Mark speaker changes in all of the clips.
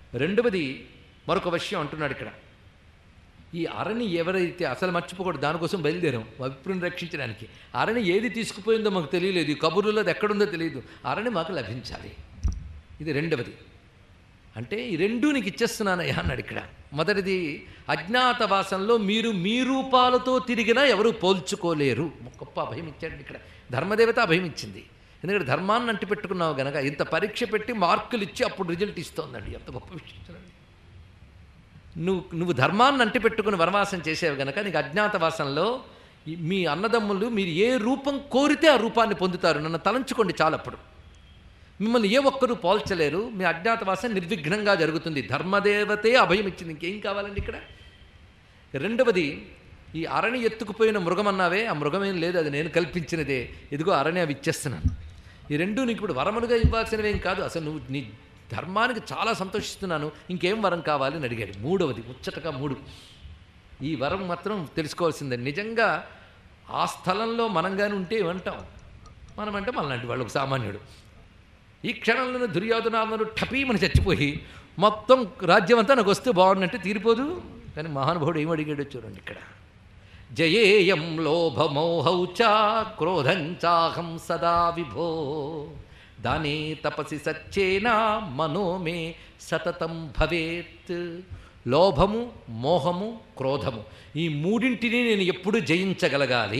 Speaker 1: రెండవది మరొక విషయం అంటున్నాడు ఇక్కడ ఈ అరణి ఎవరైతే అసలు మర్చిపోకూడదు దానికోసం బయలుదేరాం విప్రుని రక్షించడానికి అరణి ఏది తీసుకుపోయిందో మాకు తెలియలేదు ఈ కబుర్లలో అది ఎక్కడుందో తెలియదు అరణి మాకు లభించాలి ఇది రెండవది అంటే ఈ రెండూ నీకు ఇచ్చేస్తున్నానయ్యా అన్నాడు ఇక్కడ మొదటిది అజ్ఞాతవాసంలో మీరు మీ రూపాలతో తిరిగినా ఎవరు పోల్చుకోలేరు గొప్ప అభయం ఇచ్చాడు ఇక్కడ ధర్మదేవత అభయం ఇచ్చింది ఎందుకంటే ధర్మాన్ని అంటి పెట్టుకున్నావు గనక ఇంత పరీక్ష పెట్టి మార్కులు ఇచ్చి అప్పుడు రిజల్ట్ ఇస్తోందండి ఎంత గొప్ప విషయం చూడండి. నువ్వు నువ్వు ధర్మాన్ని అంటి పెట్టుకుని వనవాసం చేసేవి గనక నీకు అజ్ఞాతవాసంలో ఈ- మీ అన్నదమ్ములు మీరు ఏ రూపం కోరితే ఆ రూపాన్ని పొందుతారు నన్ను తలంచుకోండి చాలప్పుడు మిమ్మల్ని ఏ ఒక్కరూ పోల్చలేరు మీ అజ్ఞాతవాసం నిర్విఘ్నంగా జరుగుతుంది ధర్మదేవతే అభయం ఇచ్చింది ఇంకేం కావాలండి ఇక్కడ రెండవది ఈ అరణి ఎత్తుకుపోయిన మృగం అన్నావే ఆ మృగమేం లేదు అది నేను కల్పించినదే ఇదిగో అరణి అవి ఇచ్చేస్తున్నాను ఈ రెండు నీకు ఇప్పుడు వరములుగా ఇవ్వాల్సినవేం కాదు అసలు నువ్వు నీ ధర్మానికి చాలా సంతోషిస్తున్నాను ఇంకేం వరం కావాలి అని అడిగాడు మూడవది ముచ్చటగా మూడు ఈ వరం మాత్రం తెలుసుకోవాల్సిందే నిజంగా ఆ స్థలంలో మనం కానీ ఉంటే ఏమంటాం మనం అంటే మనలాంటి వాళ్ళు ఒక సామాన్యుడు ఈ క్షణంలోనే దుర్యోధనాలను టపీమని చచ్చిపోయి మొత్తం రాజ్యం అంతా నాకు వస్తే బాగుందంటే తీరిపోదు కానీ మహానుభావుడు ఏం అడిగాడో చూడండి ఇక్కడ జయేయం లోభమోహౌ చ క్రోధం చాహం సదా విభో దానే తపసి సచ్చేనా మనో మే సతతం భవేత్ లోభము మోహము క్రోధము ఈ మూడింటిని నేను ఎప్పుడు జయించగలగాలి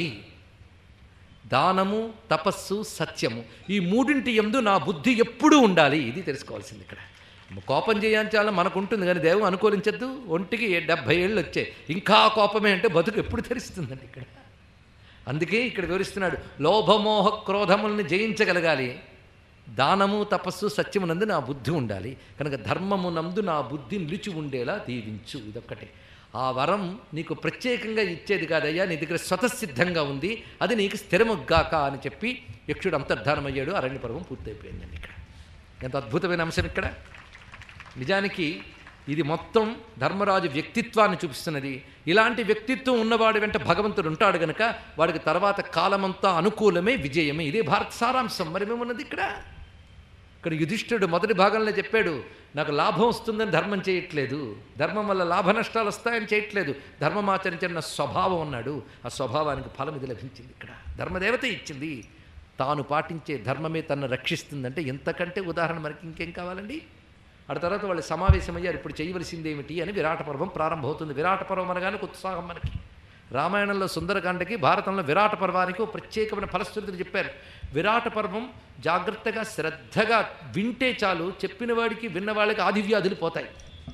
Speaker 1: దానము తపస్సు సత్యము ఈ మూడింటి ఎందు నా బుద్ధి ఎప్పుడూ ఉండాలి ఇది తెలుసుకోవాల్సింది ఇక్కడ కోపం చేయించాలని మనకు ఉంటుంది కానీ దేవం అనుకూలించద్దు ఒంటికి డెబ్భై ఏళ్ళు వచ్చాయి ఇంకా కోపమే అంటే బతుకు ఎప్పుడు తెరుస్తుందండి ఇక్కడ అందుకే ఇక్కడ వివరిస్తున్నాడు లోభమోహ క్రోధములను జయించగలగాలి దానము తపస్సు సత్యమునందు నా బుద్ధి ఉండాలి కనుక ధర్మమునందు నా బుద్ధి నిలిచి ఉండేలా దీవించు ఇదొక్కటే ఆ వరం నీకు ప్రత్యేకంగా ఇచ్చేది కాదయ్యా నీ దగ్గర స్వతసిద్ధంగా ఉంది అది నీకు స్థిరముగ్గాక అని చెప్పి యక్షుడు అంతర్ధానమయ్యాడు అరణ్య పర్వం పూర్తయిపోయిందండి ఇక్కడ ఎంత అద్భుతమైన అంశం ఇక్కడ నిజానికి ఇది మొత్తం ధర్మరాజు వ్యక్తిత్వాన్ని చూపిస్తున్నది ఇలాంటి వ్యక్తిత్వం ఉన్నవాడి వెంట భగవంతుడు ఉంటాడు గనక వాడికి తర్వాత కాలమంతా అనుకూలమే విజయమే ఇదే భారత సారాంశం మరి మేమున్నది ఇక్కడ ఇక్కడ యుధిష్ఠుడు మొదటి భాగంలో చెప్పాడు నాకు లాభం వస్తుందని ధర్మం చేయట్లేదు ధర్మం వల్ల లాభ నష్టాలు వస్తాయని చేయట్లేదు ధర్మం ఆచరించిన స్వభావం అన్నాడు ఆ స్వభావానికి ఫలం ఇది లభించింది ఇక్కడ ధర్మదేవత ఇచ్చింది తాను పాటించే ధర్మమే తనను రక్షిస్తుందంటే ఎంతకంటే ఉదాహరణ మనకి ఇంకేం కావాలండి ఆ తర్వాత వాళ్ళు సమావేశమయ్యారు ఇప్పుడు చేయవలసింది ఏమిటి అని విరాట పర్వం ప్రారంభమవుతుంది విరాట పర్వం అనగానే ఒక ఉత్సాహం మనకి రామాయణంలో సుందరకాండకి భారతంలో విరాట పర్వానికి ఒక ప్రత్యేకమైన ఫలశ్రుతులు చెప్పారు విరాట పర్వం జాగ్రత్తగా శ్రద్ధగా వింటే చాలు చెప్పిన వాడికి విన్నవాళ్ళకి ఆదివ్యాధులు పోతాయి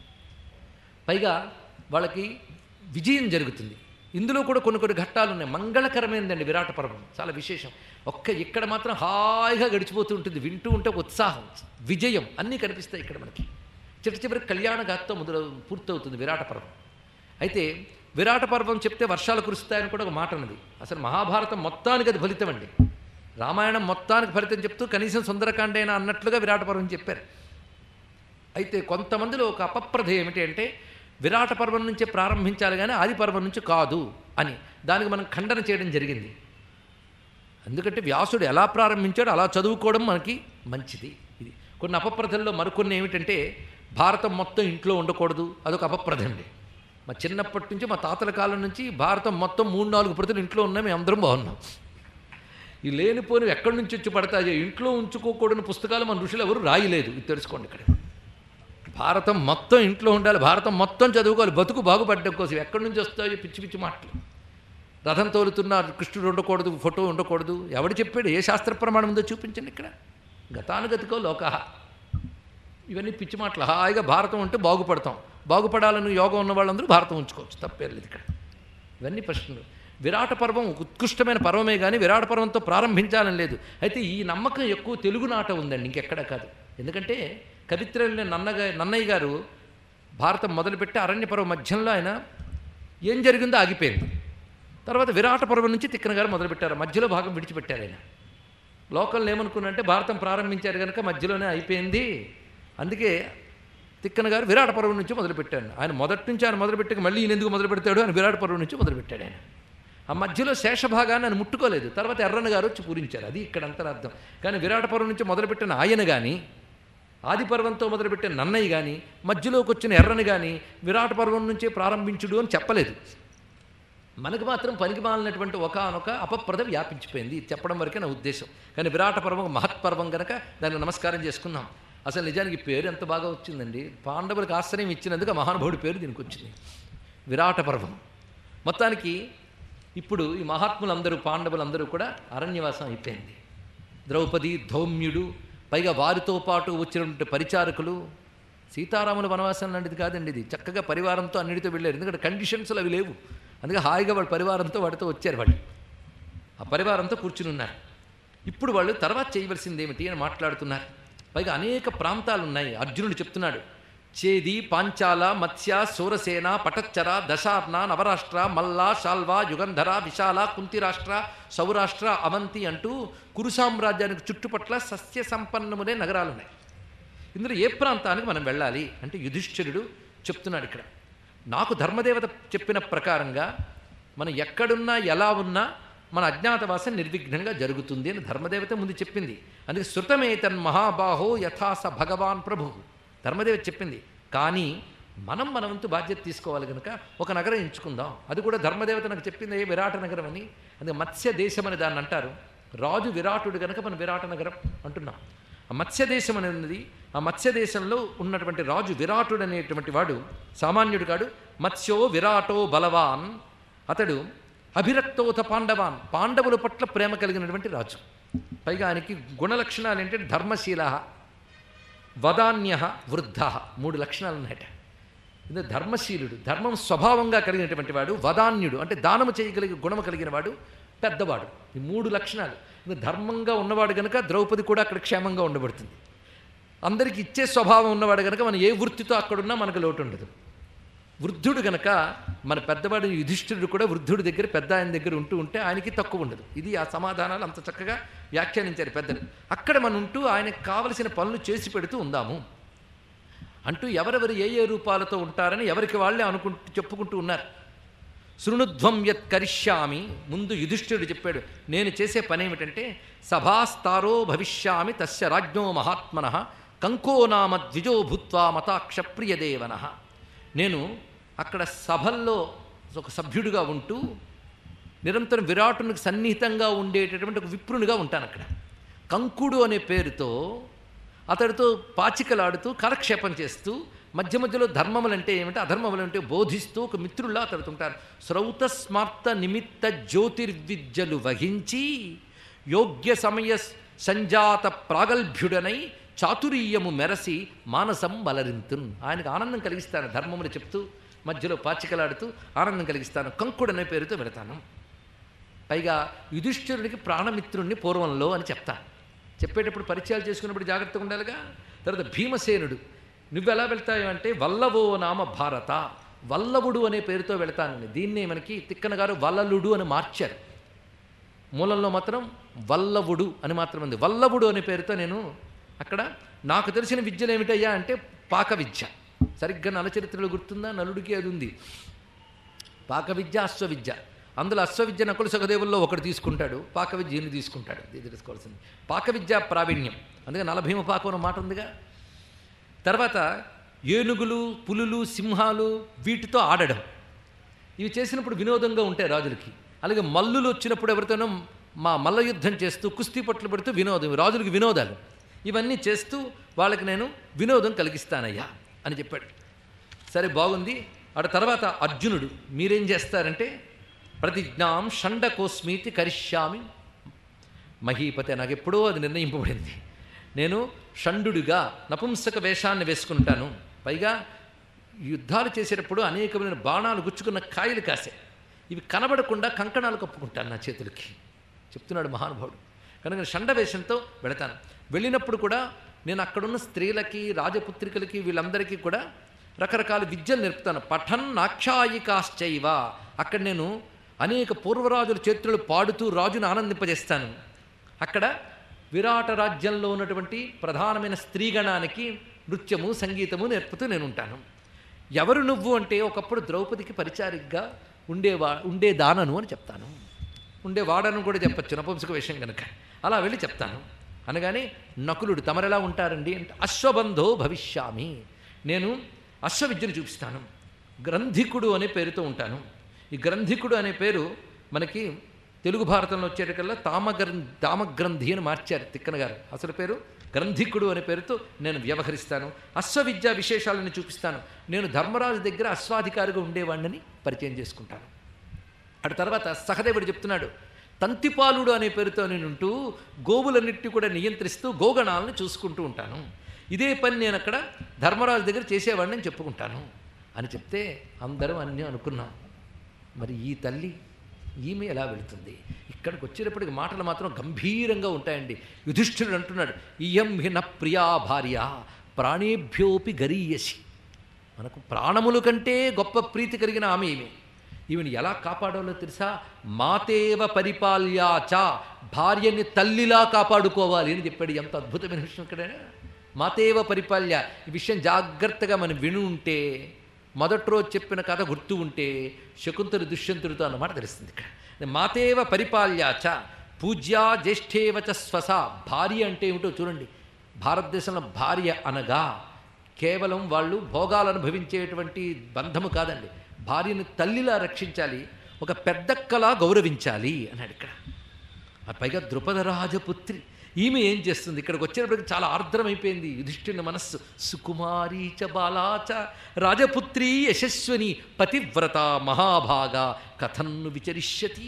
Speaker 1: పైగా వాళ్ళకి విజయం జరుగుతుంది ఇందులో కూడా కొన్ని కొన్ని ఘట్టాలు ఉన్నాయి మంగళకరమైనదండి విరాట పర్వం చాలా విశేషం ఒక్క ఇక్కడ మాత్రం హాయిగా గడిచిపోతూ ఉంటుంది వింటూ ఉంటే ఒక ఉత్సాహం విజయం అన్నీ కనిపిస్తాయి ఇక్కడ మనకి చిట్ట చివరికి కళ్యాణ గాథతో మొదలు పూర్తవుతుంది విరాట పర్వం అయితే విరాట పర్వం చెప్తే వర్షాలు కురుస్తాయని కూడా ఒక మాట ఉన్నది అసలు మహాభారతం మొత్తానికి అది ఫలితం అండి రామాయణం మొత్తానికి ఫలితం చెప్తూ కనీసం సుందరకాండైనా అన్నట్లుగా విరాట పర్వం చెప్పారు అయితే కొంతమందిలో ఒక అపప్రధ ఏమిటి అంటే విరాట పర్వం నుంచే ప్రారంభించాలి కానీ ఆది పర్వం నుంచి కాదు అని దానికి మనం ఖండన చేయడం జరిగింది ఎందుకంటే వ్యాసుడు ఎలా ప్రారంభించాడో అలా చదువుకోవడం మనకి మంచిది ఇది కొన్ని అపప్రథల్లో మరికొన్ని ఏమిటంటే భారతం మొత్తం ఇంట్లో ఉండకూడదు అదొక అపప్రథ అండి మా చిన్నప్పటి నుంచి మా తాతల కాలం నుంచి భారతం మొత్తం మూడు నాలుగు ప్రతులు ఇంట్లో ఉన్నాయి మేము అందరం బాగున్నాం ఈ లేనిపోని ఎక్కడి నుంచి వచ్చి పడతాయో ఇంట్లో ఉంచుకోకూడని పుస్తకాలు మన ఋషులు ఎవరు రాయలేదు ఇది తెలుసుకోండి ఇక్కడ భారతం మొత్తం ఇంట్లో ఉండాలి భారతం మొత్తం చదువుకోవాలి బతుకు బాగుపడ్డం కోసం ఎక్కడి నుంచి వస్తాయో పిచ్చి పిచ్చి మాటలు రథం తోలుతున్న కృష్ణుడు ఉండకూడదు ఫోటో ఉండకూడదు ఎవడు చెప్పాడు ఏ శాస్త్ర ప్రమాణం ఉందో చూపించండి ఇక్కడ గతానుగతికో లోకహ ఇవన్నీ పిచ్చి మాటలు హాయిగా భారతం ఉంటే బాగుపడతాం బాగుపడాలని యోగం ఉన్న వాళ్ళందరూ భారతం ఉంచుకోవచ్చు తప్పేం లేదు ఇక్కడ ఇవన్నీ ప్రశ్నలు విరాట పర్వం ఒక ఉత్కృష్టమైన పర్వమే కానీ విరాట పర్వంతో ప్రారంభించాలని లేదు అయితే ఈ నమ్మకం ఎక్కువ తెలుగు నాట ఉందండి ఇంకెక్కడ కాదు ఎందుకంటే కవిత్రల్ని నన్నగా నన్నయ్య గారు భారతం మొదలుపెట్టి అరణ్య పర్వం మధ్యంలో ఆయన ఏం జరిగిందో ఆగిపోయింది తర్వాత విరాట పర్వం నుంచి తిక్కన గారు మొదలుపెట్టారు మధ్యలో భాగం విడిచిపెట్టారు ఆయన లోకల్ ఏమనుకున్నంటే భారతం ప్రారంభించారు కనుక మధ్యలోనే అయిపోయింది అందుకే తిక్కన గారు విరాట పర్వం నుంచి మొదలుపెట్టాడు ఆయన మొదటి నుంచి ఆయన మొదలుపెట్టాక మళ్ళీ ఈయన ఎందుకు మొదలు పెడతాడు ఆయన విరాట పర్వం నుంచి మొదలుపెట్టాడు ఆయన ఆ మధ్యలో శేషభాగాన్ని ఆయన ముట్టుకోలేదు తర్వాత ఎర్రన్న గారు వచ్చి పూరించారు అది ఇక్కడ అంతరార్థం కానీ విరాట పర్వం నుంచి మొదలుపెట్టిన ఆయన కానీ ఆది పర్వంతో మొదలుపెట్టే నన్నయ్య కానీ మధ్యలోకి వచ్చిన ఎర్రని కానీ విరాట పర్వం నుంచే ప్రారంభించుడు అని చెప్పలేదు మనకు మాత్రం పనికి మాలినటువంటి ఒకనొక అపప్రద వ్యాపించిపోయింది ఇది చెప్పడం వరకే నా ఉద్దేశం కానీ విరాట పర్వం మహత్పర్వం కనుక దానికి నమస్కారం చేసుకుందాం అసలు నిజానికి పేరు ఎంత బాగా వచ్చిందండి పాండవులకు ఆశ్రయం ఇచ్చినందుకు ఆ మహానుభావుడి పేరు దీనికి వచ్చింది విరాట పర్వం మొత్తానికి ఇప్పుడు ఈ మహాత్ములందరూ పాండవులందరూ కూడా అరణ్యవాసం అయిపోయింది ద్రౌపది ధౌమ్యుడు పైగా వారితో పాటు వచ్చినటువంటి పరిచారకులు సీతారాముల వనవాసం లాంటిది కాదండి ఇది చక్కగా పరివారంతో అన్నిటితో వెళ్ళారు ఎందుకంటే కండిషన్స్లు అవి లేవు అందుకే హాయిగా వాళ్ళ పరివారంతో వాడితో వచ్చారు వాళ్ళు ఆ పరివారంతో కూర్చుని ఉన్నారు ఇప్పుడు వాళ్ళు తర్వాత చేయవలసింది ఏమిటి అని మాట్లాడుతున్నారు పైగా అనేక ప్రాంతాలు ఉన్నాయి అర్జునుడు చెప్తున్నాడు చేది పాంచాల మత్స్య సూరసేన పటచ్చర దశార్ణ నవరాష్ట్ర మల్లా శాల్వా యుగంధర విశాల కుంతిరాష్ట్ర సౌరాష్ట్ర అవంతి అంటూ కురు సామ్రాజ్యానికి చుట్టుపట్ల సస్య సంపన్నములే నగరాలున్నాయి ఇందులో ఏ ప్రాంతానికి మనం వెళ్ళాలి అంటే యుధిష్ఠిరుడు చెప్తున్నాడు ఇక్కడ నాకు ధర్మదేవత చెప్పిన ప్రకారంగా మనం ఎక్కడున్నా ఎలా ఉన్నా మన అజ్ఞాతవాసం నిర్విఘ్నంగా జరుగుతుంది అని ధర్మదేవత ముందు చెప్పింది అందుకే శృతమే తన్ మహాబాహో యథాస భగవాన్ ప్రభు ధర్మదేవత చెప్పింది కానీ మనం మన వంతు బాధ్యత తీసుకోవాలి కనుక ఒక నగరం ఎంచుకుందాం అది కూడా ధర్మదేవత నాకు చెప్పింది ఏ విరాట నగరం అని అందుకే మత్స్య దేశం అని దాన్ని అంటారు రాజు విరాటుడు కనుక మనం విరాట నగరం అంటున్నాం ఆ మత్స్య దేశం అనేది ఉన్నది ఆ మత్స్య దేశంలో ఉన్నటువంటి రాజు విరాటుడు అనేటువంటి వాడు సామాన్యుడు కాడు మత్స్యో విరాటో బలవాన్ అతడు అభిరక్తోత పాండవాన్ పాండవుల పట్ల ప్రేమ కలిగినటువంటి రాజు పైగా ఆయనకి గుణలక్షణాలు ఏంటంటే ధర్మశీల వదాన్య వృద్ధ మూడు లక్షణాలు ఉన్నాయట ఇది ధర్మశీలుడు ధర్మం స్వభావంగా కలిగినటువంటి వాడు వదాన్యుడు అంటే దానము చేయగలిగే గుణము కలిగిన వాడు పెద్దవాడు ఈ మూడు లక్షణాలు ఇది ధర్మంగా ఉన్నవాడు కనుక ద్రౌపది కూడా అక్కడ క్షేమంగా ఉండబడుతుంది అందరికి ఇచ్చే స్వభావం ఉన్నవాడు కనుక మనం ఏ వృత్తితో అక్కడున్నా మనకు లోటు ఉండదు వృద్ధుడు గనక మన పెద్దవాడు యుధిష్ఠిరుడు కూడా వృద్ధుడి దగ్గర పెద్ద ఆయన దగ్గర ఉంటూ ఉంటే ఆయనకి తక్కువ ఉండదు ఇది ఆ సమాధానాలు అంత చక్కగా వ్యాఖ్యానించారు పెద్దలు అక్కడ మనం ఉంటూ ఆయనకు కావలసిన పనులు చేసి పెడుతూ ఉందాము అంటూ ఎవరెవరు ఏ ఏ రూపాలతో ఉంటారని ఎవరికి వాళ్ళే అనుకుంటూ చెప్పుకుంటూ ఉన్నారు శృణుధ్వం యత్ కరిష్యామి ముందు యుధిష్ఠిరుడు చెప్పాడు నేను చేసే పని ఏమిటంటే సభాస్తారో భవిష్యామి తస్య రాజ్ఞో మహాత్మన కంకో నామ ద్విజో భూత్వా మతాక్ష ప్రియదేవన నేను అక్కడ సభల్లో ఒక సభ్యుడిగా ఉంటూ నిరంతరం విరాటునికి సన్నిహితంగా ఉండేటటువంటి ఒక విప్రునిగా ఉంటాను అక్కడ కంకుడు అనే పేరుతో అతడితో పాచికలాడుతూ కాలక్షేపం చేస్తూ మధ్య మధ్యలో ధర్మములంటే ఏమిటి అధర్మములంటే బోధిస్తూ ఒక మిత్రుల్లా అతడుతుంటారు శ్రౌత స్మార్త నిమిత్త జ్యోతిర్విద్యలు వహించి యోగ్య సమయ సంజాత ప్రాగల్భ్యుడనై చాతురీయము మెరసి మానసం బలరింతున్ ఆయనకు ఆనందం కలిగిస్తాను ధర్మములు చెప్తూ మధ్యలో పాచికలాడుతూ ఆనందం కలిగిస్తాను కంకుడు అనే పేరుతో వెళతాను పైగా యుధిష్ఠిరుడికి ప్రాణమిత్రుణ్ణి పూర్వంలో అని చెప్తాను చెప్పేటప్పుడు పరిచయాలు చేసుకున్నప్పుడు జాగ్రత్తగా ఉండాలిగా తర్వాత భీమసేనుడు నువ్వెలా వెళ్తావు అంటే వల్లవో నామ భారత వల్లవుడు అనే పేరుతో వెళతానని దీన్నే మనకి తిక్కన గారు వల్లలుడు అని మార్చారు మూలంలో మాత్రం వల్లవుడు అని మాత్రం ఉంది వల్లవుడు అనే పేరుతో నేను అక్కడ నాకు తెలిసిన విద్యలు ఏమిటయ్యా అంటే పాక విద్య సరిగ్గా నలచరిత్రలో గుర్తుందా నలుడికి అది ఉంది పాక విద్య అశ్వ విద్య అందులో అశ్వ విద్య నకుల సహదేవుల్లో ఒకడు తీసుకుంటాడు పాక విద్య ఈయన తీసుకుంటాడు ఇది తెలుసుకోవాల్సింది పాక విద్య ప్రావీణ్యం అందుకే నలభీమ పాకం అనే మాట ఉందిగా తర్వాత ఏనుగులు పులులు సింహాలు వీటితో ఆడడం ఇవి చేసినప్పుడు వినోదంగా ఉంటాయి రాజులకి అలాగే మల్లులు వచ్చినప్పుడు ఎవరితోనో మా మల్ల యుద్ధం చేస్తూ కుస్తీ పట్లు పెడుతూ వినోదం రాజులకి వినోదాలు ఇవన్నీ చేస్తూ వాళ్ళకి నేను వినోదం కలిగిస్తానయ్యా అని చెప్పాడు సరే బాగుంది ఆడ తర్వాత అర్జునుడు మీరేం చేస్తారంటే ప్రతిజ్ఞాం షండకోస్మీతి కరిష్యామి మహీపతి నాకు ఎప్పుడో అది నిర్ణయింపబడింది నేను షండుడిగా నపుంసక వేషాన్ని వేసుకుంటాను పైగా యుద్ధాలు చేసేటప్పుడు అనేకమైన బాణాలు గుచ్చుకున్న కాయలు కాసే ఇవి కనబడకుండా కంకణాలు కప్పుకుంటాను నా చేతులకి చెప్తున్నాడు మహానుభావుడు కనుక షండ వేషంతో వెళతాను వెళ్ళినప్పుడు కూడా నేను అక్కడున్న స్త్రీలకి రాజపుత్రికలకి వీళ్ళందరికీ కూడా రకరకాల విద్యలు నేర్పుతాను పఠన్ నాఖ్యాయికాశ్చైవ అక్కడ నేను అనేక పూర్వరాజుల చరిత్రలు పాడుతూ రాజును ఆనందింపజేస్తాను అక్కడ విరాట రాజ్యంలో ఉన్నటువంటి ప్రధానమైన స్త్రీగణానికి నృత్యము సంగీతము నేర్పుతూ నేను ఉంటాను ఎవరు నువ్వు అంటే ఒకప్పుడు ద్రౌపదికి పరిచారిగ్గా ఉండేవా ఉండేదానను అని చెప్తాను ఉండేవాడను కూడా చెప్పచ్చు నపుంసక విషయం కనుక అలా వెళ్ళి చెప్తాను అనగానే నకులుడు తమరెలా ఉంటారండి అంటే అశ్వబంధో భవిష్యామి నేను అశ్వవిద్యను చూపిస్తాను గ్రంథికుడు అనే పేరుతో ఉంటాను ఈ గ్రంథికుడు అనే పేరు మనకి తెలుగు భారతంలో వచ్చేటికల్లా తామగ్ర తామగ్రంథి అని మార్చారు తిక్కన గారు అసలు పేరు గ్రంథికుడు అనే పేరుతో నేను వ్యవహరిస్తాను అశ్వవిద్యా విశేషాలను చూపిస్తాను నేను ధర్మరాజు దగ్గర అశ్వాధికారిగా ఉండేవాడిని పరిచయం చేసుకుంటాను అటు తర్వాత సహదేవుడు చెప్తున్నాడు తంతిపాలుడు అనే పేరుతో నేను ఉంటూ గోవులన్నిటి కూడా నియంత్రిస్తూ గోగణాలను చూసుకుంటూ ఉంటాను ఇదే పని నేను అక్కడ ధర్మరాజు దగ్గర చేసేవాడిని అని చెప్పుకుంటాను అని చెప్తే అందరం అన్నీ అనుకున్నాం మరి ఈ తల్లి ఈమె ఎలా వెళుతుంది ఇక్కడికి వచ్చేటప్పటికి మాటలు మాత్రం గంభీరంగా ఉంటాయండి యుధిష్ఠిరుడు అంటున్నాడు ఇయం హిన ప్రియా భార్య ప్రాణేభ్యోపి గరీయసి మనకు ప్రాణముల కంటే గొప్ప ప్రీతి కలిగిన ఆమె ఈమె ఈమెను ఎలా కాపాడాలో తెలుసా మాతేవ పరిపాల్యాచ భార్యని తల్లిలా కాపాడుకోవాలి అని చెప్పాడు ఎంత అద్భుతమైన విషయం ఇక్కడ మాతేవ పరిపాల్య ఈ విషయం జాగ్రత్తగా మనం విను ఉంటే మొదటి రోజు చెప్పిన కథ గుర్తు ఉంటే శకుంతలు దుష్యంతుడితో అన్నమాట తెలుస్తుంది ఇక్కడ మాతేవ పరిపాల్యాచ పూజ్యా జ్యేష్ఠేవచ స్వస భార్య అంటే ఏమిటో చూడండి భారతదేశంలో భార్య అనగా కేవలం వాళ్ళు భోగాలు అనుభవించేటువంటి బంధము కాదండి భార్యను తల్లిలా రక్షించాలి ఒక పెద్దక్కలా గౌరవించాలి అన్నాడు ఇక్కడ ఆ పైగా ద్రుపద రాజపుత్రి ఈమె ఏం చేస్తుంది ఇక్కడికి వచ్చేటప్పటికి చాలా ఆర్ద్రమైపోయింది యుధిష్ఠిరుని మనస్సు సుకుమారీ చ బాలాచ రాజపుత్రి యశస్వని పతివ్రత మహాభాగా కథన్ను విచరిష్యతి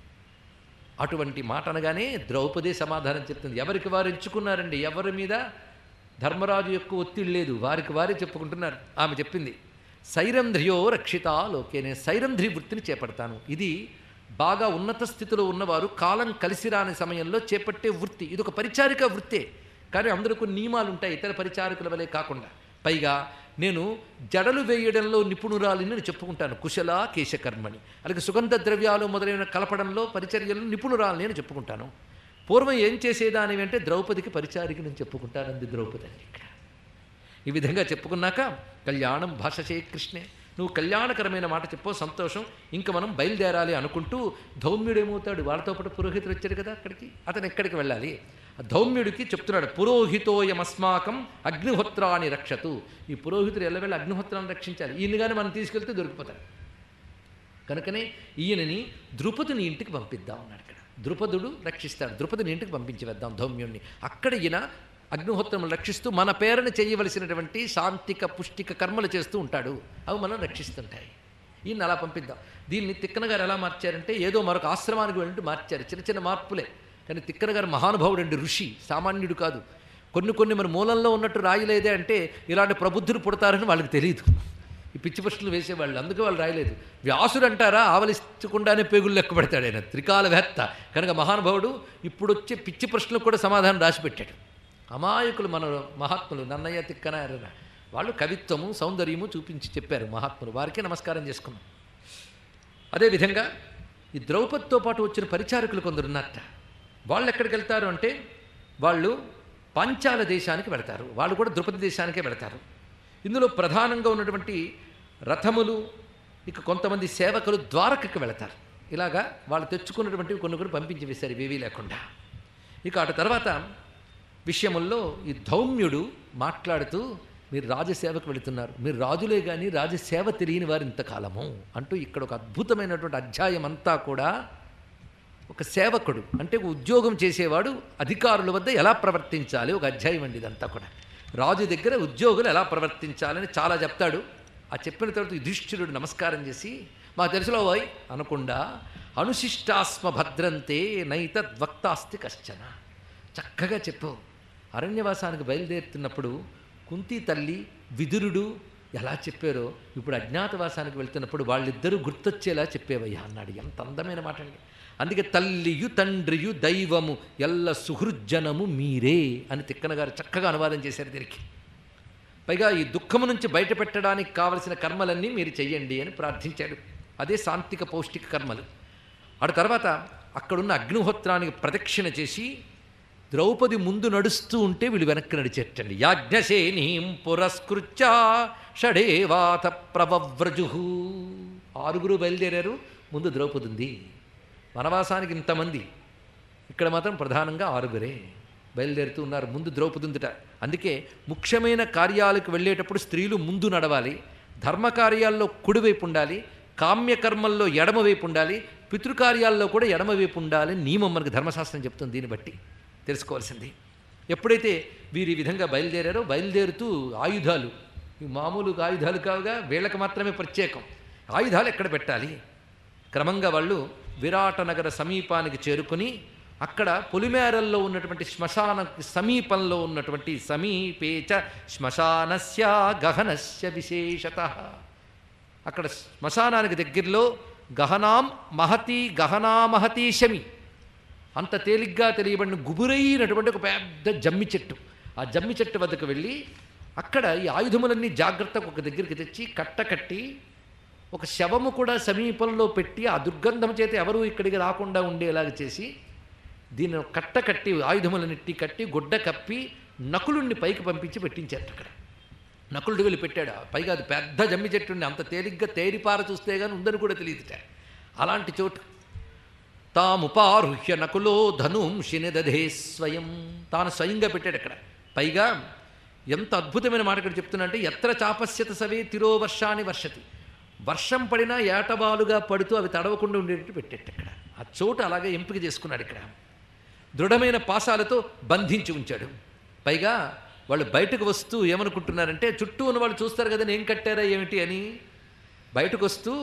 Speaker 1: అటువంటి మాట అనగానే ద్రౌపది సమాధానం చెప్తుంది ఎవరికి వారు ఎంచుకున్నారండి ఎవరి మీద ధర్మరాజు యొక్క ఒత్తిడి లేదు వారికి వారే చెప్పుకుంటున్నారు ఆమె చెప్పింది సైరంధ్రియో రక్షిత లోకే నేను సైరంధ్రి వృత్తిని చేపడతాను ఇది బాగా ఉన్నత స్థితిలో ఉన్నవారు కాలం కలిసి రాని సమయంలో చేపట్టే వృత్తి ఇది ఒక పరిచారిక వృత్తే కానీ అందరూ కొన్ని నియమాలు ఉంటాయి ఇతర పరిచారకుల వలె కాకుండా పైగా నేను జడలు వేయడంలో నిపుణురాలిని నేను చెప్పుకుంటాను కుశల కేశకర్మని అలాగే సుగంధ ద్రవ్యాలు మొదలైన కలపడంలో పరిచర్యలు నిపుణురాలని నేను చెప్పుకుంటాను పూర్వం ఏం చేసేదాని అంటే ద్రౌపదికి పరిచారికి నేను చెప్పుకుంటాను అంది ద్రౌపది అని ఇక్కడ ఈ విధంగా చెప్పుకున్నాక కళ్యాణం భాషచే కృష్ణే నువ్వు కళ్యాణకరమైన మాట చెప్పో సంతోషం ఇంకా మనం బయలుదేరాలి అనుకుంటూ ధౌమ్యుడు ఏమవుతాడు వాళ్ళతో పాటు పురోహితుడు వచ్చాడు కదా అక్కడికి అతను ఎక్కడికి వెళ్ళాలి ఆ ధౌమ్యుడికి చెప్తున్నాడు పురోహితోయమస్మాకం అగ్నిహోత్రాన్ని రక్షతు ఈ పురోహితుడు ఎల్లవెళ్ళ అగ్నిహోత్రాన్ని రక్షించాలి ఈయన కానీ మనం తీసుకెళ్తే దొరికిపోతాడు కనుకనే ఈయనని ద్రుపదుని ఇంటికి పంపిద్దాం అన్నాడు ఇక్కడ ద్రుపదుడు రక్షిస్తాడు ద్రుపదుని ఇంటికి పంపించి వేద్దాం ధౌమ్యుణ్ణి అక్కడ ఈయన అగ్నిహోత్రములు రక్షిస్తూ మన పేరును చేయవలసినటువంటి శాంతిక పుష్టిక కర్మలు చేస్తూ ఉంటాడు అవి మనం రక్షిస్తుంటాయి ఈయన అలా పంపిద్దాం దీన్ని తిక్కన గారు ఎలా మార్చారంటే ఏదో మరొక ఆశ్రమానికి వెళ్ళి మార్చారు చిన్న చిన్న మార్పులే కానీ తిక్కన గారు మహానుభావుడు అండి ఋషి సామాన్యుడు కాదు కొన్ని కొన్ని మన మూలంలో ఉన్నట్టు రాయలేదే అంటే ఇలాంటి ప్రబుద్ధులు పుడతారని వాళ్ళకి తెలియదు ఈ పిచ్చి ప్రశ్నలు వేసేవాళ్ళు అందుకే వాళ్ళు రాయలేదు వ్యాసుడు అంటారా ఆవలించకుండానే పేగులు లెక్క పెడతాడు ఆయన త్రికాలవేత్త కనుక మహానుభావుడు ఇప్పుడు వచ్చే పిచ్చి ప్రశ్నలకు కూడా సమాధానం రాసిపెట్టాడు అమాయకులు మన మహాత్ములు నన్నయ్య తిక్కన ఎర్రన వాళ్ళు కవిత్వము సౌందర్యము చూపించి చెప్పారు మహాత్ములు వారికే నమస్కారం చేసుకున్నాం అదేవిధంగా ఈ ద్రౌపదితో పాటు వచ్చిన పరిచారకులు కొందరు ఉన్నారట వాళ్ళు ఎక్కడికి వెళ్తారు అంటే వాళ్ళు పాంచాల దేశానికి వెళతారు వాళ్ళు కూడా ద్రుపది దేశానికే వెళతారు ఇందులో ప్రధానంగా ఉన్నటువంటి రథములు ఇక కొంతమంది సేవకులు ద్వారకకి వెళతారు ఇలాగా వాళ్ళు తెచ్చుకున్నటువంటివి కొన్ని కొన్ని పంపించి వేశారు ఇవేవీ లేకుండా ఇక అటు తర్వాత విషయముల్లో ఈ ధౌమ్యుడు మాట్లాడుతూ మీరు రాజసేవకు వెళుతున్నారు మీరు రాజులే కానీ రాజసేవ తెలియని వారు ఇంతకాలము అంటూ ఇక్కడ ఒక అద్భుతమైనటువంటి అధ్యాయం అంతా కూడా ఒక సేవకుడు అంటే ఒక ఉద్యోగం చేసేవాడు అధికారుల వద్ద ఎలా ప్రవర్తించాలి ఒక అధ్యాయం అండి ఇదంతా కూడా రాజు దగ్గర ఉద్యోగులు ఎలా ప్రవర్తించాలని చాలా చెప్తాడు ఆ చెప్పిన తర్వాత యుధిష్ఠిరుడు నమస్కారం చేసి మా తెలుసులో పోయి అనకుండా అనుశిష్టాస్మ భద్రంతే నైతద్వక్తాస్తి కశ్చన చక్కగా చెప్పు అరణ్యవాసానికి బయలుదేరుతున్నప్పుడు కుంతి తల్లి విదురుడు ఎలా చెప్పారో ఇప్పుడు అజ్ఞాతవాసానికి వెళ్తున్నప్పుడు వాళ్ళిద్దరూ గుర్తొచ్చేలా చెప్పేవయ్యా అన్నాడు ఎంత అందమైన మాట అండి అందుకే తల్లియు తండ్రియు దైవము ఎల్ల సుహృజ్జనము మీరే అని తిక్కన గారు చక్కగా అనువాదం చేశారు దీనికి పైగా ఈ దుఃఖము నుంచి బయటపెట్టడానికి కావలసిన కర్మలన్నీ మీరు చెయ్యండి అని ప్రార్థించాడు అదే శాంతిక పౌష్టిక కర్మలు అటు తర్వాత అక్కడున్న అగ్నిహోత్రానికి ప్రదక్షిణ చేసి ద్రౌపది ముందు నడుస్తూ ఉంటే వీళ్ళు వెనక్కి నడిచేటండి యాజ్ఞసేనీం పురస్కృత్య షడేవాత ప్రవవ్రజు ఆరుగురు బయలుదేరారు ముందు ద్రౌపది ఉంది వనవాసానికి ఇంతమంది ఇక్కడ మాత్రం ప్రధానంగా ఆరుగురే బయలుదేరుతూ ఉన్నారు ముందు ద్రౌపది ఉందిట అందుకే ముఖ్యమైన కార్యాలకు వెళ్ళేటప్పుడు స్త్రీలు ముందు నడవాలి ధర్మకార్యాల్లో కుడివైపు ఉండాలి కామ్యకర్మల్లో ఎడమవైపు ఉండాలి పితృకార్యాల్లో కూడా ఎడమవైపు ఉండాలి నియమం మనకు ధర్మశాస్త్రం చెప్తుంది దీన్ని బట్టి తెలుసుకోవాల్సింది ఎప్పుడైతే వీరు ఈ విధంగా బయలుదేరారో బయలుదేరుతూ ఆయుధాలు ఈ మామూలు ఆయుధాలు కావుగా వీళ్ళకి మాత్రమే ప్రత్యేకం ఆయుధాలు ఎక్కడ పెట్టాలి క్రమంగా వాళ్ళు విరాట నగర సమీపానికి చేరుకుని అక్కడ పొలిమేరల్లో ఉన్నటువంటి శ్మశాన సమీపంలో ఉన్నటువంటి సమీపేచ శ్మశానస్య గహనస్య విశేషత అక్కడ శ్మశానానికి దగ్గరలో గహనాం మహతి గహనా మహతి శమి అంత తేలిగ్గా తెలియబడిన గుబురైనటువంటి ఒక పెద్ద జమ్మి చెట్టు ఆ జమ్మి చెట్టు వద్దకు వెళ్ళి అక్కడ ఈ ఆయుధములన్నీ జాగ్రత్తగా ఒక దగ్గరికి తెచ్చి కట్టకట్టి ఒక శవము కూడా సమీపంలో పెట్టి ఆ దుర్గంధం చేత ఎవరూ ఇక్కడికి రాకుండా ఉండేలాగా చేసి దీన్ని కట్ట కట్టి ఆయుధములన్నిటి కట్టి గుడ్డ కప్పి నకులుణ్ణి పైకి పంపించి పెట్టించారు అక్కడ నకులుడు వెళ్ళి పెట్టాడు పైగా అది పెద్ద జమ్మి చెట్టు అంత తేలిగ్గా తేరిపార చూస్తే కానీ ఉందని కూడా తెలియదుట అలాంటి చోటు తాముపారుహ్య నకులో ధనుంషి నిదధే స్వయం తాను స్వయంగా పెట్టాడు అక్కడ పైగా ఎంత అద్భుతమైన మాట ఇక్కడ చెప్తున్నా అంటే ఎత్ర చాపస్యత సవే తిరో వర్షాన్ని వర్షతి వర్షం పడినా ఏటబాలుగా పడుతూ అవి తడవకుండా ఉండేటట్టు పెట్టేట అక్కడ ఆ చోటు అలాగే ఎంపిక చేసుకున్నాడు ఇక్కడ దృఢమైన పాసాలతో బంధించి ఉంచాడు పైగా వాళ్ళు బయటకు వస్తూ ఏమనుకుంటున్నారంటే చుట్టూ ఉన్న వాళ్ళు చూస్తారు కదా నేను కట్టారా ఏమిటి అని బయటకు వస్తూ